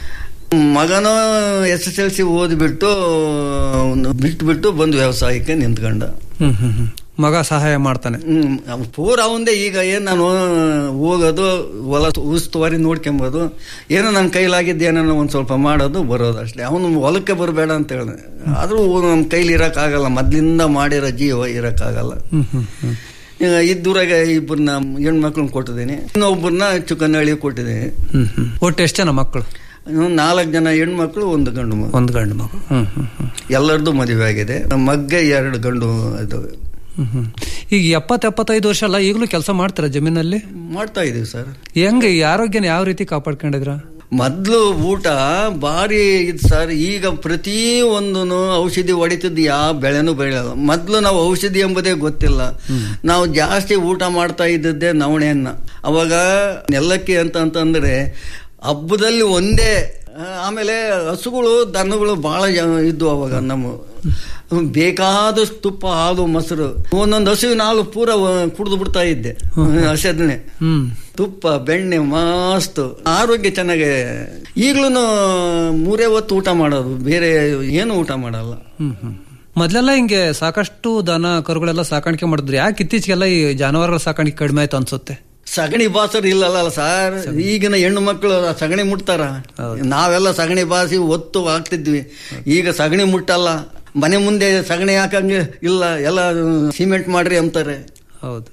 Speaker 13: ಮಗನು ಎಸ್ ಎಸ್ ಎಲ್ ಸಿ ಓದ್ಬಿಟ್ಟು ಅವ್ನು ಬಿಟ್ಬಿಟ್ಟು ಬಂದು ವ್ಯವಸಾಯಕ್ಕೆ ನಿಂತ್ಕೊಂಡ
Speaker 12: ಹ್ಮ್ ಹ್ಮ್ ಹ್ಮ್. ಮಗ ಸಹಾಯ ಮಾಡ್ತಾನೆ
Speaker 13: ಹ್ಮ್ ಅವ್ನ್ ಪೂರ ಅವಂದೇ ಈಗ ಏನ್ ನಾನು ಹೋಗೋದು ಹೊಲ ಉಸ್ತುವಾರಿ ನೋಡ್ಕೊಂಬೋದು ಏನೋ ನನ್ನ ಕೈಲಾಗಿದ್ದು ಏನೋ ಒಂದ್ ಸ್ವಲ್ಪ ಮಾಡೋದು ಬರೋದು ಅಷ್ಟೇ ಅವನು ಹೊಲಕ್ಕೆ ಬರಬೇಡ ಅಂತ ಹೇಳಿದೆ ಆದ್ರೂ ನಮ್ಮ ಕೈಲಿ ಇರಕ್ಕಾಗಲ್ಲ ಮೊದ್ಲಿಂದ ಮಾಡಿರೋ ಜೀವ ಇರಕ್ಕಾಗಲ್ಲ
Speaker 12: ಹ್ಮ್ ಹ್ಮ್ ಹ್ಮ್.
Speaker 13: ಈಗ ಇದ್ದೂರಾಗ ಇಬ್ಬರನ್ನ ಹೆಣ್ಮಕ್ಳನ್ನ ಕೊಟ್ಟಿದ್ದೀನಿ ಇನ್ನೊಬ್ಬರನ್ನ ಚುಕ್ಕನಹಳ್ಳಿ ಕೊಟ್ಟಿದ್ದೀನಿ
Speaker 12: ಹ್ಮ್ ಹ್ಮ್. ಒಟ್ಟು ಎಷ್ಟು ಜನ ಮಕ್ಕಳು
Speaker 13: ನಾಲ್ಕು ಜನ ಹೆಣ್ಮಕ್ಳು ಒಂದು ಗಂಡು ಮಗು
Speaker 12: ಒಂದು ಗಂಡು ಮಗು ಹ್ಮ್ ಹ್ಮ್ ಹ್ಮ್
Speaker 13: ಎಲ್ಲರದ್ದು ಮದುವೆ ಆಗಿದೆ ನಮ್ಮ ಮಗ್ಗೆ ಎರಡು ಗಂಡು ಇದು
Speaker 12: ಹ್ಮ್ ಹ್ಮ್. ಈಗ ಎಪ್ಪತ್ತು ಎಪ್ಪತ್ತೈದು ವರ್ಷ ಅಲ್ಲ ಈಗಲೂ ಕೆಲಸ ಮಾಡ್ತೀರಾ ಜಮೀನಲ್ಲಿ
Speaker 13: ಮಾಡ್ತಾ ಇದೀವಿ ಸರ್
Speaker 12: ಹೆಂಗೆ ಈ ಆರೋಗ್ಯನ ಯಾವ ರೀತಿ ಕಾಪಾಡ್ಕೊಂಡಿದ್ರ
Speaker 13: ಮೊದ್ಲು ಊಟ ಭಾರಿ ಇದು ಸರ್ ಈಗ ಪ್ರತಿ ಒಂದು ಔಷಧಿ ಹೊಡಿತಿದ್ದು ಯಾವ ಬೆಳೆನೂ ಬೆಳೆಯಲ್ಲ ಮೊದ್ಲು ನಾವು ಔಷಧಿ ಎಂಬುದೇ ಗೊತ್ತಿಲ್ಲ ನಾವು ಜಾಸ್ತಿ ಊಟ ಮಾಡ್ತಾ ಇದ್ದದ್ದೇ ನವಣೆಯನ್ನ ಅವಾಗ ನೆಲ್ಲಕ್ಕಿ ಅಂತ ಅಂತಂದ್ರೆ ಹಬ್ಬದಲ್ಲಿ ಒಂದೇ ಆ, ಆಮೇಲೆ ಹಸುಗಳು ದನಗಳು ಬಹಳ ಇದ್ವು ಅವಾಗ ನಮ್ಮ ಬೇಕಾದಷ್ಟು ತುಪ್ಪ ಹಾಲು ಮೊಸರು ಒಂದೊಂದು ಹಸುವಿನ ಹಾಲು ಪೂರ ಕುಡಿದು ಬಿಡ್ತಾ ಇದ್ದೆ ಹಸದನೆ
Speaker 12: ಹ್ಮ್
Speaker 13: ತುಪ್ಪ ಬೆಣ್ಣೆ ಮಸ್ತ್ ಆರೋಗ್ಯ ಚೆನ್ನಾಗಿ ಈಗ್ಲೂ ಮೂರೇ ಹೊತ್ತು ಊಟ ಮಾಡೋದು ಬೇರೆ ಏನು ಊಟ ಮಾಡಲ್ಲ
Speaker 12: ಹ್ಮ್ ಹ್ಮ್ ಮೊದ್ಲೆಲ್ಲ ಹಿಂಗೆ ಸಾಕಷ್ಟು ದನ ಕರುಗಳೆಲ್ಲ ಸಾಕಾಣಿಕೆ ಮಾಡಿದ್ರು ಯಾಕೆ ಇತ್ತೀಚೆಗೆಲ್ಲ ಈ ಜಾನುವಾರುಗಳ ಸಾಕಾಣಿಕೆ ಕಡಿಮೆ ಆಯ್ತು ಅನ್ಸುತ್ತೆ
Speaker 13: ಸಗಣಿ ಬಾಸರು ಇಲ್ಲಲ್ಲ ಸರ್ ಈಗಿನ ಹೆಣ್ಣು ಮಕ್ಕಳು ಸಗಣಿ ಮುಟ್ತಾರ ನಾವೆಲ್ಲ ಸಗಣಿ ಬಾಸಿ ಒತ್ತು ಹಾಕ್ತಿದ್ವಿ ಈಗ ಸಗಣಿ ಮುಟ್ಟಲ್ಲ ಮನೆ ಮುಂದೆ ಸಗಣಿ ಹಾಕಂಗೆ ಇಲ್ಲ ಎಲ್ಲ ಸಿಮೆಂಟ್ ಮಾಡ್ರಿ ಅಂತಾರೆ
Speaker 12: ಹೌದು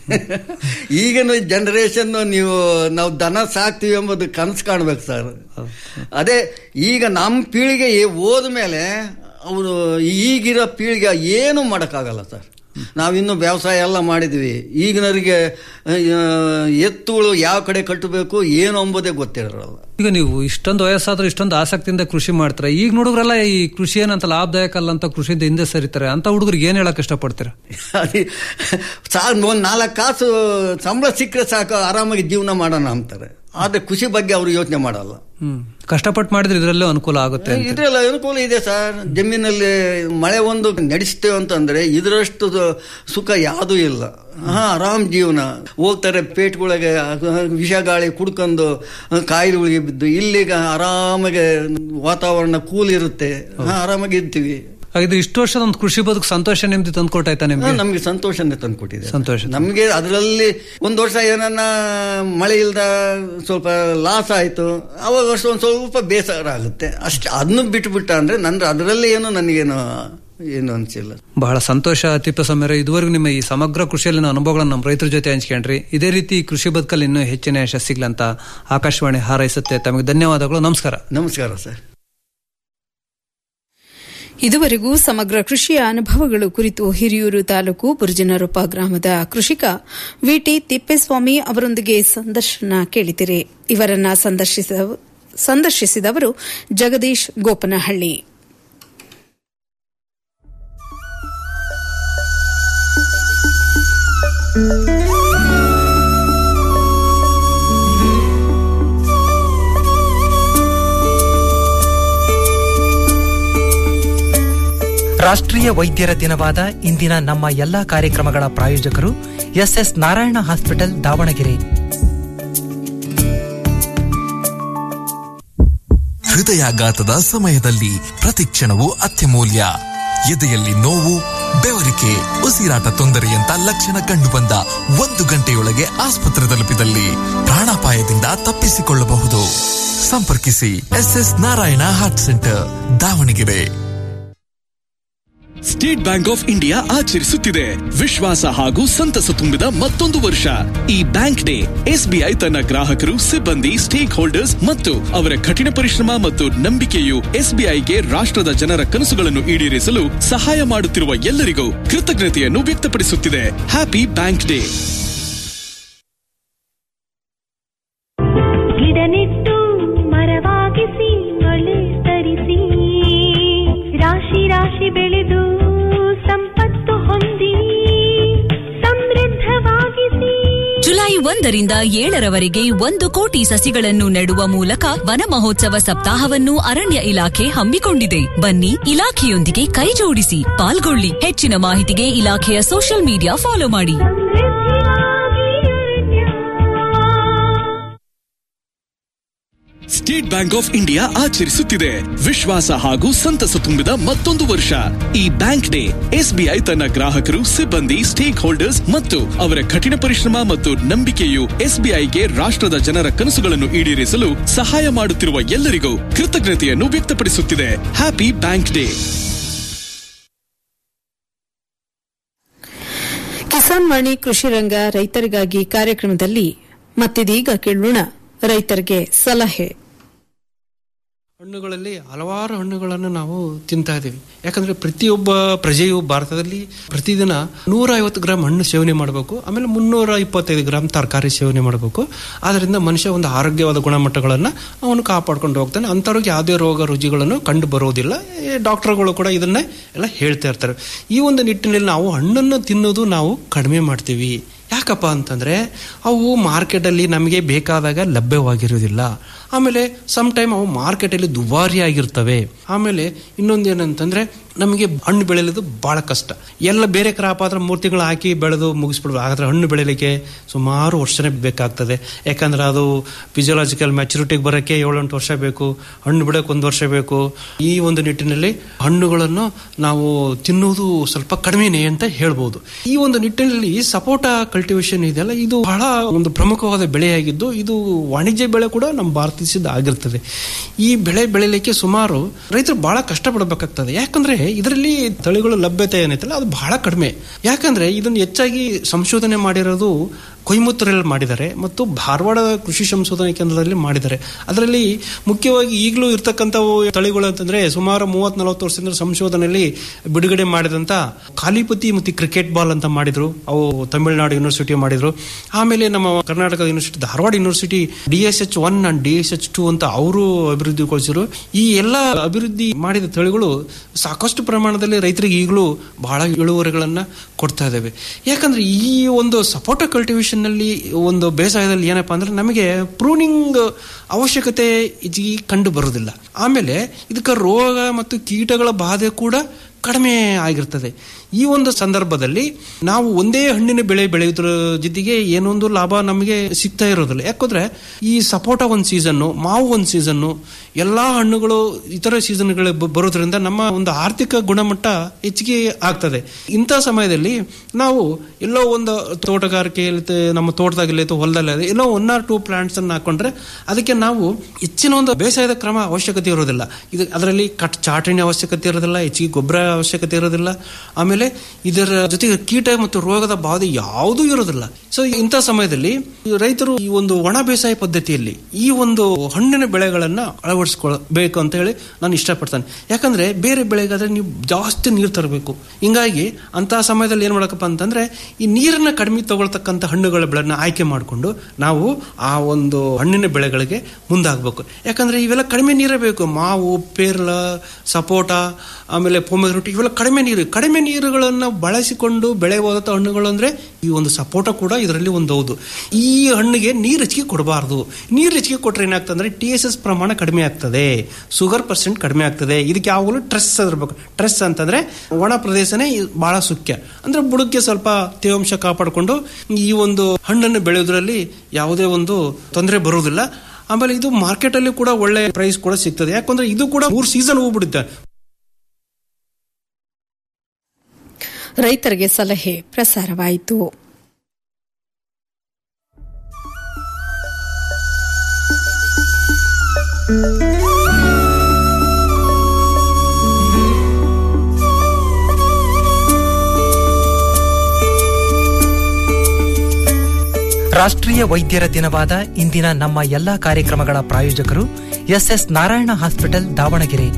Speaker 13: ಈಗಿನ ಜನರೇಷನ್ ನೀವು ನಾವು ದನ ಸಾಕ್ತಿವಿ ಎಂಬುದು ಕನಸು ಕಾಣ್ಬೇಕು ಸರ್ ಅದೇ ಈಗ ನಮ್ಮ ಪೀಳಿಗೆ ಹೋದ ಮೇಲೆ ಅವರು ಈಗಿರೋ ಪೀಳಿಗೆ ಏನು ಮಾಡೋಕ್ಕಾಗಲ್ಲ ಸರ್ ನಾವಿನ್ನು ವ್ಯವಸಾಯ ಎಲ್ಲ ಮಾಡಿದ್ವಿ ಈಗಿನವರಿಗೆ ಆ, ಎತ್ತುಗಳು ಯಾವ ಕಡೆ ಕಟ್ಟಬೇಕು ಏನು ಎಂಬುದೇ ಗೊತ್ತಿರಲ್ಲ
Speaker 12: ಈಗ ನೀವು ಇಷ್ಟೊಂದು ವಯಸ್ಸಾದ್ರೂ ಇಷ್ಟೊಂದು ಆಸಕ್ತಿಯಿಂದ ಕೃಷಿ ಮಾಡ್ತಾರೆ ಈಗ ಹುಡುಗರೆಲ್ಲ ಈ ಕೃಷಿ ಏನಂತ ಲಾಭದಾಯಕ ಅಲ್ಲ ಅಂತ ಕೃಷಿಯಿಂದ ಹಿಂದೆ ಸರಿತಾರೆ ಅಂತ ಹುಡುಗರಿಗೆ ಏನ್ ಹೇಳಕ್ ಇಷ್ಟಪಡ್ತೀರಾ
Speaker 13: ಅದೇ ಸಾರ್ ಒಂದು ನಾಲ್ಕು ಕಾಸು ಸಂಬಳ ಸಿಕ್ಕರೆ ಸಾಕು ಆರಾಮಾಗಿ ಜೀವನ ಮಾಡೋಣ ಅಂತಾರೆ ಆದ್ರೆ ಖುಷಿ ಬಗ್ಗೆ ಅವರು ಯೋಚನೆ ಮಾಡಲ್ಲ
Speaker 12: ಹ್ಮ್ ಕಷ್ಟಪಟ್ಟು ಮಾಡಿದ್ರೆ ಇದರಲ್ಲೂ ಅನುಕೂಲ ಆಗುತ್ತೆ ಅಂತ.
Speaker 13: ಇದ್ರೆಲ್ಲ ಅನುಕೂಲ ಇದೆ ಸರ್ ಜಮೀನಲ್ಲಿ ಮಳೆ ಒಂದು ನಡೆಸ್ತೇವೆ ಅಂತಂದ್ರೆ ಇದರಷ್ಟು ಸುಖ ಯಾವುದೂ ಇಲ್ಲ ಹಾ ಆರಾಮ್ ಜೀವನ ಹೋಗ್ತಾರೆ ಪೇಟ್ಗಳಿಗೆ ವಿಷ ಗಾಳಿ ಕುಡ್ಕೊಂಡು ಕಾಯಿಲೆಗಳಿಗೆ ಬಿದ್ದು ಇಲ್ಲಿಗ ಆರಾಮಾಗಿ ವಾತಾವರಣ ಕೂಲ್ ಇರುತ್ತೆ ಹಾ, ಆರಾಮಾಗಿ ಇರ್ತೀವಿ
Speaker 12: ಹಾಗಿದ್ರೆ ಇಷ್ಟು ವರ್ಷದ ಒಂದು ಕೃಷಿ ಬದುಕು ಸಂತೋಷ ನೆಮ್ಮದಿ ತಂದು ಕೊಟ್ಟಾಯ್ತಾ ನಿಮ್ಗೆ
Speaker 13: ಹಾ, ನಮ್ಗೆ ಸಂತೋಷನೇ ತಂದ್ಕೊಟ್ಟಿದೆ
Speaker 12: ಸಂತೋಷ
Speaker 13: ನಮಗೆ ಅದರಲ್ಲಿ ಒಂದು ವರ್ಷ ಏನನ್ನ ಮಳೆ ಇಲ್ದ ಸ್ವಲ್ಪ ಲಾಸ್ ಆಯ್ತು ಅವಾಗ ವರ್ಷ ಒಂದು ಸ್ವಲ್ಪ ಬೇಸರ ಆಗುತ್ತೆ ಅಷ್ಟೇ ಅದನ್ನು ಬಿಟ್ಬಿಟ್ಟ ಅಂದ್ರೆ ನನ್ನ ಅದರಲ್ಲಿ ಏನು ನನಗೇನು ಏನು ಅನ್ಸಿಲ್ಲ
Speaker 12: ಬಹಳ ಸಂತೋಷ ತಿಪ್ಪಸ್ವಾಮಿ ಇದುವರೆಗೂ ನಿಮ್ಮ ಈ ಸಮಗ್ರ ಕೃಷಿಯಲ್ಲಿನ ಅನುಭವಗಳನ್ನು ನಮ್ಮ ರೈತರ ಜೊತೆ ಹಂಚ್ಕೊಂಡ್ರಿ ಇದೇ ರೀತಿ ಕೃಷಿ ಬದುಕಲ್ಲಿ ಇನ್ನೂ ಹೆಚ್ಚಿನ ಯಶಸ್ಸು ಸಿಗ್ಲಂತ ಆಕಾಶವಾಣಿ ಹಾರೈಸುತ್ತೆ ತಮಗೆ ಧನ್ಯವಾದಗಳು ನಮಸ್ಕಾರ
Speaker 13: ನಮಸ್ಕಾರ ಸರ್
Speaker 7: ಇದುವರೆಗೂ ಸಮಗ್ರ ಕೃಷಿಯ ಅನುಭವಗಳು ಕುರಿತು ಹಿರಿಯೂರು ತಾಲೂಕು ಬುರ್ಜನರೊಪ್ಪ ಗ್ರಾಮದ ಕೃಷಿಕ ವಿಟಿ ತಿಪ್ಪೇಸ್ವಾಮಿ ಅವರೊಂದಿಗೆ ಸಂದರ್ಶನ ಕೇಳಿದಿರಿ ಇವರನ್ನ ಸಂದರ್ಶಿಸ- ಸಂದರ್ಶಿಸಿದವರು ಜಗದೀಶ್ ಗೋಪನಹಳ್ಳಿ
Speaker 10: ರಾಷ್ಟ್ರೀಯ ವೈದ್ಯರ ದಿನವಾದ ಇಂದಿನ ನಮ್ಮ ಎಲ್ಲಾ ಕಾರ್ಯಕ್ರಮಗಳ ಪ್ರಾಯೋಜಕರು ಎಸ್ಎಸ್ ನಾರಾಯಣ ಹಾಸ್ಪಿಟಲ್ ದಾವಣಗೆರೆ
Speaker 11: ಹೃದಯಾಘಾತದ ಸಮಯದಲ್ಲಿ ಪ್ರತಿಕ್ಷಣವು ಅತ್ಯಮೂಲ್ಯ ಎದೆಯಲ್ಲಿ ನೋವು ಬೆವರಿಕೆ ಉಸಿರಾಟ ತೊಂದರೆಯಂತ ಲಕ್ಷಣ ಕಂಡುಬಂದ ಒಂದು ಗಂಟೆಯೊಳಗೆ ಆಸ್ಪತ್ರೆ ತಲುಪಿದಲ್ಲಿ ಪ್ರಾಣಾಪಾಯದಿಂದ ತಪ್ಪಿಸಿಕೊಳ್ಳಬಹುದು ಸಂಪರ್ಕಿಸಿ SS Narayana heart centre Davanagere
Speaker 8: State Bank of India ಆಚರಿಸುತ್ತಿದೆ ವಿಶ್ವಾಸ ಹಾಗೂ ಸಂತಸ ತುಂಬಿದ ಮತ್ತೊಂದು ವರ್ಷ ಈ ಬ್ಯಾಂಕ್ ಡೇ ಎಸ್ಬಿಐ ತನ್ನ ಗ್ರಾಹಕರು ಸಿಬ್ಬಂದಿ ಸ್ಟೇಕ್ ಹೋಲ್ಡರ್ಸ್ ಮತ್ತು ಅವರ ಕಠಿಣ ಪರಿಶ್ರಮ ಮತ್ತು ನಂಬಿಕೆಯು ಎಸ್ಬಿಐಗೆ ರಾಷ್ಟ್ರದ ಜನರ ಕನಸುಗಳನ್ನು ಈಡೇರಿಸಲು ಸಹಾಯ ಮಾಡುತ್ತಿರುವ ಎಲ್ಲರಿಗೂ ಕೃತಜ್ಞತೆಯನ್ನು ವ್ಯಕ್ತಪಡಿಸುತ್ತಿದೆ ಹ್ಯಾಪಿ ಬ್ಯಾಂಕ್ ಡೇ
Speaker 14: ಗಿಡನೆಟ್ಟು ಮರವಾಗಿಸಿ ಮಳೆ ತರಿಸಿ ರಾಶಿ ರಾಶಿ ಬೆಳೆದು ಸಂಪತ್ತು ಹೊಂದಿ ಸಮೃದ್ಧವಾಗಿಸಿ
Speaker 15: ಜುಲೈ ಒಂದರಿಂದ ಏಳರವರೆಗೆ ಒಂದು ಕೋಟಿ ಸಸಿಗಳನ್ನು ನೆಡುವ ಮೂಲಕ ವನ ಮಹೋತ್ಸವ ಸಪ್ತಾಹವನ್ನು ಅರಣ್ಯ ಇಲಾಖೆ ಹಮ್ಮಿಕೊಂಡಿದೆ ಬನ್ನಿ ಇಲಾಖೆಯೊಂದಿಗೆ ಕೈಜೋಡಿಸಿ ಪಾಲ್ಗೊಳ್ಳಿ ಹೆಚ್ಚಿನ ಮಾಹಿತಿಗೆ ಇಲಾಖೆಯ ಸೋಷಿಯಲ್ ಮೀಡಿಯಾ ಫಾಲೋ ಮಾಡಿ
Speaker 8: ಸ್ಟೇಟ್ ಬ್ಯಾಂಕ್ ಆಫ್ ಇಂಡಿಯಾ ಆಚರಿಸುತ್ತಿದೆ ವಿಶ್ವಾಸ ಹಾಗೂ ಸಂತಸ ತುಂಬಿದ ಮತ್ತೊಂದು ವರ್ಷ ಈ ಬ್ಯಾಂಕ್ ಡೇ ಎಸ್ಬಿಐ ತನ್ನ ಗ್ರಾಹಕರು ಸಿಬ್ಬಂದಿ ಸ್ಟೇಕ್ ಹೋಲ್ಡರ್ಸ್ ಮತ್ತು ಅವರ ಕಠಿಣ ಪರಿಶ್ರಮ ಮತ್ತು ನಂಬಿಕೆಯು ಎಸ್ಬಿಐಗೆ ರಾಷ್ಟ್ರದ ಜನರ ಕನಸುಗಳನ್ನು ಈಡೇರಿಸಲು ಸಹಾಯ ಮಾಡುತ್ತಿರುವ ಎಲ್ಲರಿಗೂ ಕೃತಜ್ಞತೆಯನ್ನು ವ್ಯಕ್ತಪಡಿಸುತ್ತಿದೆ happy bank day
Speaker 7: Kisan Vani ಕೃಷಿ ರಂಗ ರೈತರಿಗಾಗಿ ಕಾರ್ಯಕ್ರಮದಲ್ಲಿ ಮತ್ತಿದೀಗ ಕೇಳೋಣ ರೈತರಿಗೆ ಸಲಹೆ
Speaker 16: ಹಣ್ಣುಗಳಲ್ಲಿ ಹಲವಾರು ಹಣ್ಣುಗಳನ್ನು ನಾವು ತಿಂತಾ ಇದ್ದೀವಿ ಯಾಕಂದ್ರೆ ಪ್ರತಿಯೊಬ್ಬ ಪ್ರಜೆಯು ಭಾರತದಲ್ಲಿ ಪ್ರತಿದಿನ ನೂರ ಐವತ್ತು ಗ್ರಾಮ್ ಹಣ್ಣು ಸೇವನೆ ಮಾಡಬೇಕು ಆಮೇಲೆ ಮುನ್ನೂರ ಇಪ್ಪತ್ತೈದು ಗ್ರಾಮ್ ತರಕಾರಿ ಸೇವನೆ ಮಾಡಬೇಕು ಅದರಿಂದ ಮನುಷ್ಯ ಒಂದು ಆರೋಗ್ಯವಾದ ಗುಣಮಟ್ಟಗಳನ್ನು ಅವನು ಕಾಪಾಡ್ಕೊಂಡು ಹೋಗ್ತಾನೆ ಅಂಥವ್ರಿಗೆ ಯಾವುದೇ ರೋಗ ರುಜಿಗಳನ್ನು ಕಂಡು ಬರೋದಿಲ್ಲ ಈ ಡಾಕ್ಟರ್ಗಳು ಕೂಡ ಇದನ್ನೇ ಎಲ್ಲ ಹೇಳ್ತಾ ಇರ್ತಾರೆ ಈ ಒಂದು ನಿಟ್ಟಿನಲ್ಲಿ ನಾವು ಹಣ್ಣನ್ನು ತಿನ್ನೋದು ನಾವು ಕಡಿಮೆ ಮಾಡ್ತೀವಿ ಯಾಕಪ್ಪ ಅಂತಂದ್ರೆ ಅವು ಮಾರ್ಕೆಟಲ್ಲಿ ನಮಗೆ ಬೇಕಾದಾಗ ಲಭ್ಯವಾಗಿರೋದಿಲ್ಲ ಆಮೇಲೆ ಸಮ್ ಟೈಮ್ ಅವು ಮಾರ್ಕೆಟಲ್ಲಿ ದುಬಾರಿ ಆಗಿರ್ತವೆ ಆಮೇಲೆ ಇನ್ನೊಂದು ಏನಂತಂದ್ರೆ ನಮಗೆ ಹಣ್ಣು ಬೆಳೆಯೋದು ಬಹಳ ಕಷ್ಟ ಎಲ್ಲ ಬೇರೆ ಕ್ರಾಪ್ ಆದ್ರೆ ಮೂರು ತಿಂಗಳು ಹಾಕಿ ಬೆಳೆದು ಮುಗಿಸ್ಬಿಡ್ಬೋದು ಹಾಗಾದ್ರೆ ಹಣ್ಣು ಬೆಳೆಯಲಿಕ್ಕೆ ಸುಮಾರು ವರ್ಷನೇ ಬೇಕಾಗ್ತದೆ ಯಾಕಂದ್ರೆ ಅದು ಫಿಸಿಯೋಲಾಜಿಕಲ್ ಮ್ಯಾಚುರಿಟಿಗೆ ಬರೋಕ್ಕೆ ಏಳೆಂಟು ವರ್ಷ ಬೇಕು ಹಣ್ಣು ಬಿಡೋಕೆ ಒಂದು ವರ್ಷ ಬೇಕು ಈ ಒಂದು ನಿಟ್ಟಿನಲ್ಲಿ ಹಣ್ಣುಗಳನ್ನು ನಾವು ತಿನ್ನುವುದು ಸ್ವಲ್ಪ ಕಡಿಮೆನೇ ಅಂತ ಹೇಳ್ಬೋದು ಈ ಒಂದು ನಿಟ್ಟಿನಲ್ಲಿ ಸಪೋಟ ಕಲ್ಟಿವೇಶನ್ ಇದೆಯಲ್ಲ ಇದು ಬಹಳ ಒಂದು ಪ್ರಮುಖವಾದ ಬೆಳೆಯಾಗಿದ್ದು ಇದು ವಾಣಿಜ್ಯ ಬೆಳೆ ಕೂಡ ನಮ್ಮ ಭಾರತ ದೇಶದ ಆಗಿರ್ತದೆ ಈ ಬೆಳೆ ಬೆಳಿಲಿಕ್ಕೆ ಸುಮಾರು ರೈತರು ಬಹಳ ಕಷ್ಟಪಡಬೇಕಾಗ್ತದೆ ಯಾಕಂದ್ರೆ ಇದರಲ್ಲಿ ತಳಿಗಳ ಲಭ್ಯತೆ ಏನೈತಲ್ಲ ಅದು ಬಹಳ ಕಡಿಮೆ ಯಾಕಂದ್ರೆ ಇದನ್ನು ಹೆಚ್ಚಾಗಿ ಸಂಶೋಧನೆ ಮಾಡಿರೋದು ಕೊಯಮತ್ತೂರಲ್ಲಿ ಮಾಡಿದ್ದಾರೆ ಮತ್ತು ಧಾರವಾಡ ಕೃಷಿ ಸಂಶೋಧನಾ ಕೇಂದ್ರದಲ್ಲಿ ಮಾಡಿದ್ದಾರೆ ಅದರಲ್ಲಿ ಮುಖ್ಯವಾಗಿ ಈಗಲೂ ಇರ್ತಕ್ಕಂಥವು ತಳಿಗಳು ಅಂತಂದ್ರೆ ಸುಮಾರು ಮೂವತ್ ನಲವತ್ತು ವರ್ಷದಿಂದ ಸಂಶೋಧನೆಯಲ್ಲಿ ಬಿಡುಗಡೆ ಮಾಡಿದಂತ ಕಾಲಿಪತಿ ಮತ್ತು ಕ್ರಿಕೆಟ್ ಬಾಲ್ ಅಂತ ಮಾಡಿದ್ರು ಅವು ತಮಿಳುನಾಡು ಯೂನಿವರ್ಸಿಟಿ ಮಾಡಿದ್ರು ಆಮೇಲೆ ನಮ್ಮ Karnataka university Dharwad university D S H one and D S H two ಅಂತ ಅವರು ಅಭಿವೃದ್ಧಿಗೊಳಿಸಿದ್ರು ಈ ಎಲ್ಲ ಅಭಿವೃದ್ಧಿ ಮಾಡಿದ ತಳಿಗಳು ಸಾಕಷ್ಟು ಪ್ರಮಾಣದಲ್ಲಿ ರೈತರಿಗೆ ಈಗಲೂ ಬಹಳ ಇಳುವರಿಗಳನ್ನ ಕೊಡ್ತಾ ಇದ್ದಾವೆ ಯಾಕಂದ್ರೆ ಈ ಒಂದು ಸಪೋಟ ಕಲ್ಟಿವೇಶನ್ ನಲ್ಲಿ ಒಂದು ಬೇಸಾಯದಲ್ಲಿ ಏನಪ್ಪಾ ಅಂದ್ರೆ ನಮಗೆ ಪ್ರೂನಿಂಗ್ ಅವಶ್ಯಕತೆ ಹೆಚ್ಚಿಗೆ ಕಂಡು ಬರುವುದಿಲ್ಲ ಆಮೇಲೆ ಇದಕ್ಕೆ ರೋಗ ಮತ್ತು ಕೀಟಗಳ ಬಾಧೆ ಕೂಡ ಕಡಿಮೆ ಆಗಿರ್ತದೆ ಈ ಒಂದು ಸಂದರ್ಭದಲ್ಲಿ ನಾವು ಒಂದೇ ಹಣ್ಣಿನ ಬೆಳೆ ಬೆಳೆಯೋದ್ರ ಜೊತೆಗೆ ಏನೊಂದು ಲಾಭ ನಮಗೆ ಸಿಗ್ತಾ ಇರೋದಿಲ್ಲ ಯಾಕಂದ್ರೆ ಈ ಸಪೋಟ ಒಂದು ಸೀಸನ್ನು ಮಾವು ಒಂದು ಸೀಸನ್ನು ಎಲ್ಲಾ ಹಣ್ಣುಗಳು ಇತರ ಸೀಸನ್ಗಳು ಬರೋದ್ರಿಂದ ನಮ್ಮ ಒಂದು ಆರ್ಥಿಕ ಗುಣಮಟ್ಟ ಹೆಚ್ಚಿಗೆ ಆಗ್ತದೆ ಇಂಥ ಸಮಯದಲ್ಲಿ ನಾವು ಎಲ್ಲೋ ಒಂದು ತೋಟಗಾರಿಕೆ ನಮ್ಮ ತೋಟದಾಗಲಿ ಅಥವಾ ಹೊಲದಲ್ಲಿ ಎಲ್ಲೋ ಒನ್ ಆರ್ ಟೂ ಪ್ಲಾಂಟ್ಸ್ ಅನ್ನು ಹಾಕೊಂಡ್ರೆ ಅದಕ್ಕೆ ನಾವು ಹೆಚ್ಚಿನ ಒಂದು ಬೇಸಾಯದ ಕ್ರಮ ಅವಶ್ಯಕತೆ ಇರೋದಿಲ್ಲ ಇದು ಅದರಲ್ಲಿ ಕಟ್ ಚಾಟಣಿ ಅವಶ್ಯಕತೆ ಇರೋದಿಲ್ಲ ಹೆಚ್ಚಿಗೆ ಗೊಬ್ಬರ ಅವಶ್ಯಕತೆ ಇರೋದಿಲ್ಲ ಆಮೇಲೆ ಇದರ ಜೊತೆಗೆ ಕೀಟ ಮತ್ತು ರೋಗದ ಬಾಧೆ ಯಾವುದೂ ಇರೋದಿಲ್ಲ ಸೊ ಇಂಥ ಸಮಯದಲ್ಲಿ ರೈತರು ಈ ಒಂದು ಒಣ ಬೇಸಾಯ ಪದ್ಧತಿಯಲ್ಲಿ ಈ ಒಂದು ಹಣ್ಣಿನ ಬೆಳೆಗಳನ್ನ ಅಳವಡಿಸ್ಕೊಳ್ಬೇಕು ಅಂತ ಹೇಳಿ ನಾನು ಇಷ್ಟಪಡ್ತೇನೆ ಯಾಕಂದ್ರೆ ಬೇರೆ ಬೆಳೆಗಾದ್ರೆ ನೀವು ಜಾಸ್ತಿ ನೀರು ತರಬೇಕು ಹಿಂಗಾಗಿ ಅಂತ ಸಮಯದಲ್ಲಿ ಏನ್ ಮಾಡಕಪ್ಪ ಅಂತಂದ್ರೆ ಈ ನೀರನ್ನ ಕಡಿಮೆ ತಗೊಳ್ತಕ್ಕಂಥ ಹಣ್ಣುಗಳ ಬೆಳೆನ ಆಯ್ಕೆ ಮಾಡಿಕೊಂಡು ನಾವು ಆ ಒಂದು ಹಣ್ಣಿನ ಬೆಳೆಗಳಿಗೆ ಮುಂದಾಗಬೇಕು ಯಾಕಂದ್ರೆ ಇವೆಲ್ಲ ಕಡಿಮೆ ನೀರೇ ಬೇಕು ಮಾವು ಪೇರ್ಲ ಸಪೋಟ ಆಮೇಲೆ ಪೊಮೆಗ್ರೂಟಿ ಇವೆಲ್ಲ ಕಡಿಮೆ ನೀರು ಕಡಿಮೆ ನೀರುಗಳನ್ನ ಬಳಸಿಕೊಂಡು ಬೆಳೆಯಬಹುದಂತ ಹಣ್ಣುಗಳು ಅಂದ್ರೆ ಈ ಒಂದು ಸಪೋಟ ಕೂಡ ಇದರಲ್ಲಿ ಒಂದು ಹೌದು ಈ ಹಣ್ಣಿಗೆ ನೀರು ಹೆಚ್ಚಿಗೆ ಕೊಡಬಾರ್ದು ನೀರು ಹೆಚ್ಚಿಗೆ ಕೊಟ್ರೆ ಏನಾಗ್ತದೆ ಟಿ ಎಸ್ ಎಸ್ ಪ್ರಮಾಣ ಕಡಿಮೆ ಆಗ್ತದೆ ಶುಗರ್ ಪರ್ಸೆಂಟ್ ಕಡಿಮೆ ಆಗ್ತದೆ ಇದಕ್ಕೆ ಯಾವಾಗಲೂ ಟ್ರೆಸ್ ಇರಬೇಕು ಟ್ರೆಸ್ ಅಂತಂದ್ರೆ ಒಣ ಪ್ರದೇಶನೇ ಬಹಳ ಸುಖ್ಯ ಅಂದ್ರೆ ಬುಡಕ್ಕೆ ಸ್ವಲ್ಪ ತೇವಾಂಶ ಕಾಪಾಡಿಕೊಂಡು ಈ ಒಂದು ಹಣ್ಣನ್ನು ಬೆಳೆಯೋದ್ರಲ್ಲಿ ಯಾವುದೇ ಒಂದು ತೊಂದರೆ ಬರುವುದಿಲ್ಲ ಆಮೇಲೆ ಇದು ಮಾರ್ಕೆಟ್ ಅಲ್ಲಿ ಕೂಡ ಒಳ್ಳೆ ಪ್ರೈಸ್ ಕೂಡ ಸಿಗ್ತದೆ ಯಾಕಂದ್ರೆ ಇದು ಕೂಡ ಮೂರು ಸೀಸನ್ ಹೋಗ್ಬಿಡುತ್ತೆ
Speaker 7: ರೈತರಿಗೆ ಸಲಹೆ ಪ್ರಸಾರವಾಯಿತು
Speaker 10: ರಾಷ್ಟ್ರೀಯ ವೈದ್ಯರ ದಿನವಾದ ಇಂದಿನ ನಮ್ಮ ಎಲ್ಲಾ ಕಾರ್ಯಕ್ರಮಗಳ ಪ್ರಾಯೋಜಕರು ಎಸ್ಎಸ್ ನಾರಾಯಣ ಹಾಸ್ಪಿಟಲ್ ದಾವಣಗೆರೆ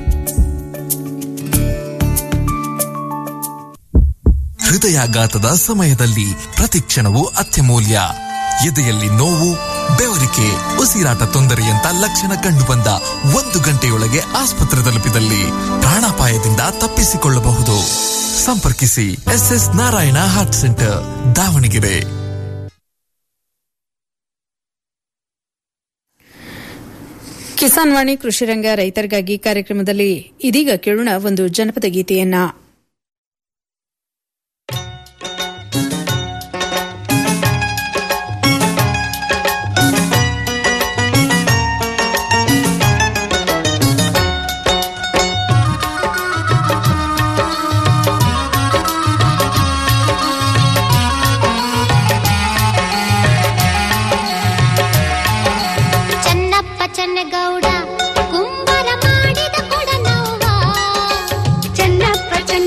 Speaker 11: ಹೃದಯಾಘಾತದ ಸಮಯದಲ್ಲಿ ಪ್ರತಿಕ್ಷಣವು ಅತ್ಯಮೂಲ್ಯ ಎದೆಯಲ್ಲಿ ನೋವು ಬೆವರಿಕೆ ಉಸಿರಾಟ ತೊಂದರೆಯಂತ ಲಕ್ಷಣ ಕಂಡುಬಂದ ಒಂದು ಗಂಟೆಯೊಳಗೆ ಆಸ್ಪತ್ರೆ ತಲುಪಿದಲ್ಲಿ ಪ್ರಾಣಾಪಾಯದಿಂದ ತಪ್ಪಿಸಿಕೊಳ್ಳಬಹುದು ಸಂಪರ್ಕಿಸಿ SS Narayana heart centre Davangere
Speaker 7: Kisan Vani ಕೃಷಿರಂಗ ರೈತರಿಗಾಗಿ ಕಾರ್ಯಕ್ರಮದಲ್ಲಿ ಇದೀಗ ಕೇಳೋಣ ಒಂದು ಜನಪದ ಗೀತೆಯನ್ನ
Speaker 14: ಚನ್ನಪ್ಪ ಚನ್ನಗೌಡ ಕುಂಬರ ಮಾಡಿದ ಕೊಡನವ್ವ ಚನ್ನಪ್ಪ ಚನ್ನ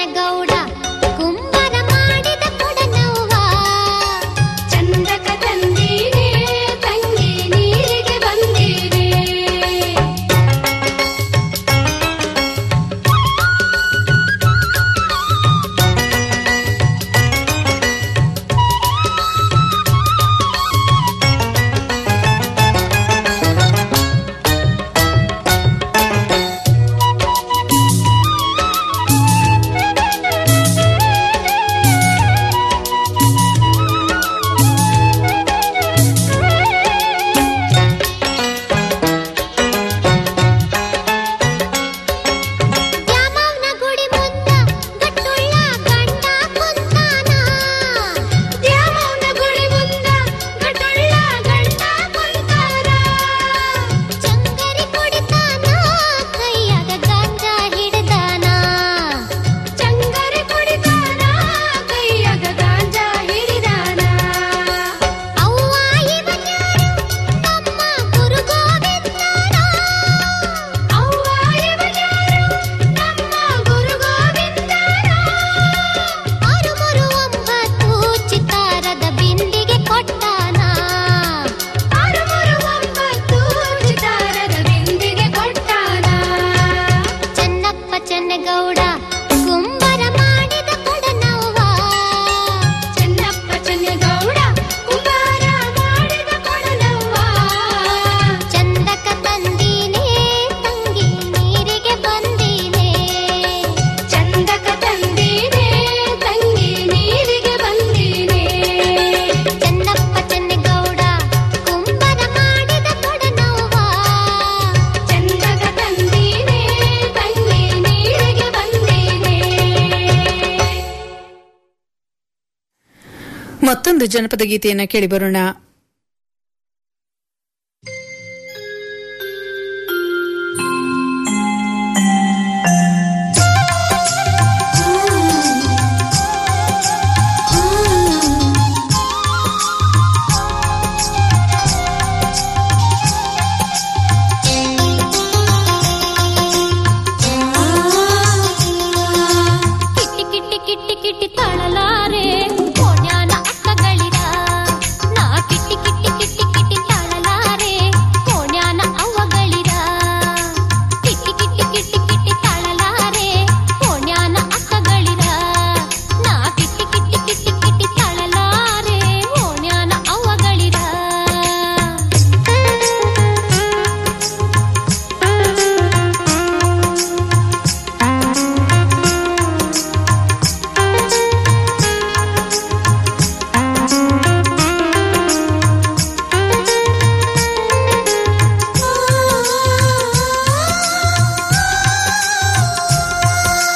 Speaker 14: ಚೆನ್ನಗೌಡ ಕುಂಬರ ಮಾಡಿದ ಕೊಡನವ್ವ ಚಂದಕ ತಂದೀನೆ ತಂಗಿ ನೀರಿಗೆ ಬಂದೀನೆ ದ್ಯಾಮವ್ವನ ಗುಡಿ ಮುಂದ ಗಟ್ಟುಳ್ಳ ಗಂಡ ಕುಂತಾನ ದ್ಯಾಮವ್ವನ ಗುಡಿ ಮುಂದ ಗಟ್ಟುಳ್ಳ ಗಂಡ ಕುಂತಾನ ಚಂಗರಿ ಕುಡಿತಾನ ಕೈಯಾಗ ಗಾಂಜಾ ಹಿಡ್ದಾನ ಚಂಗರಿ ಕುಡಿತಾನ ಕೈಯಾಗ ಗಾಂಜಾ ಹಿಡಿದಾನ ಅವ್ವ ಇವನ್ಯಾರು ನಮ್ಮ ಗುರು ಗೋವಿಂದನ ಅವ್ವ ಇವನ್ಯಾರು ನಮ್ಮ ಗುರು ಗೋವಿಂದನ ಆರು ಮೂರು ಒಂಬತ್ತು ಚಿತ್ತಾರದ ಬಿಂದಿಗೆ ಕೊಟ್ಟಾನ ಆರು ಮೂರು ಒಂಬತ್ತು ಚಿತ್ತಾರದ ಬಿಂದಿಗೆ ಕೊಟ್ಟಾನ ಚೆನ್ನಪ್ಪ ಚೆನ್ನಗೌಡ ಕುಂಬರ ಮಾಡಿದ ಕೊಡನವ್ವ ಚೆನ್ನಪ್ಪ ಚೆನ್ನಗೌಡ ಕುಂಬಾರ ಮಾಡಿದ ಕೊಡನವ್ವ ಚಂದಕ ತಂದೀನೆ ತಂಗಿ ನೀರಿಗೆ ಬಂದೀನೆ ಚಂದಕ ತಂದೀನೆ ತಂಗಿ ನೀರಿಗೆ ಬಂದೀನೆ ಚೆನ್ನಪ್ಪ ಚೆನ್ನಗೌಡ ಕುಂಬರ ಮಾಡಿದ ಕೊಡನವ್ವ ಚಂದಕ ತಂದೀನೆ ತಂಗಿ ನೀರಿಗೆ ಬಂದೀನೆ
Speaker 7: ಮತ್ತೊಂದು ಜನಪದ ಗೀತೆಯನ್ನ ಕೇಳಿ ಬರೋಣ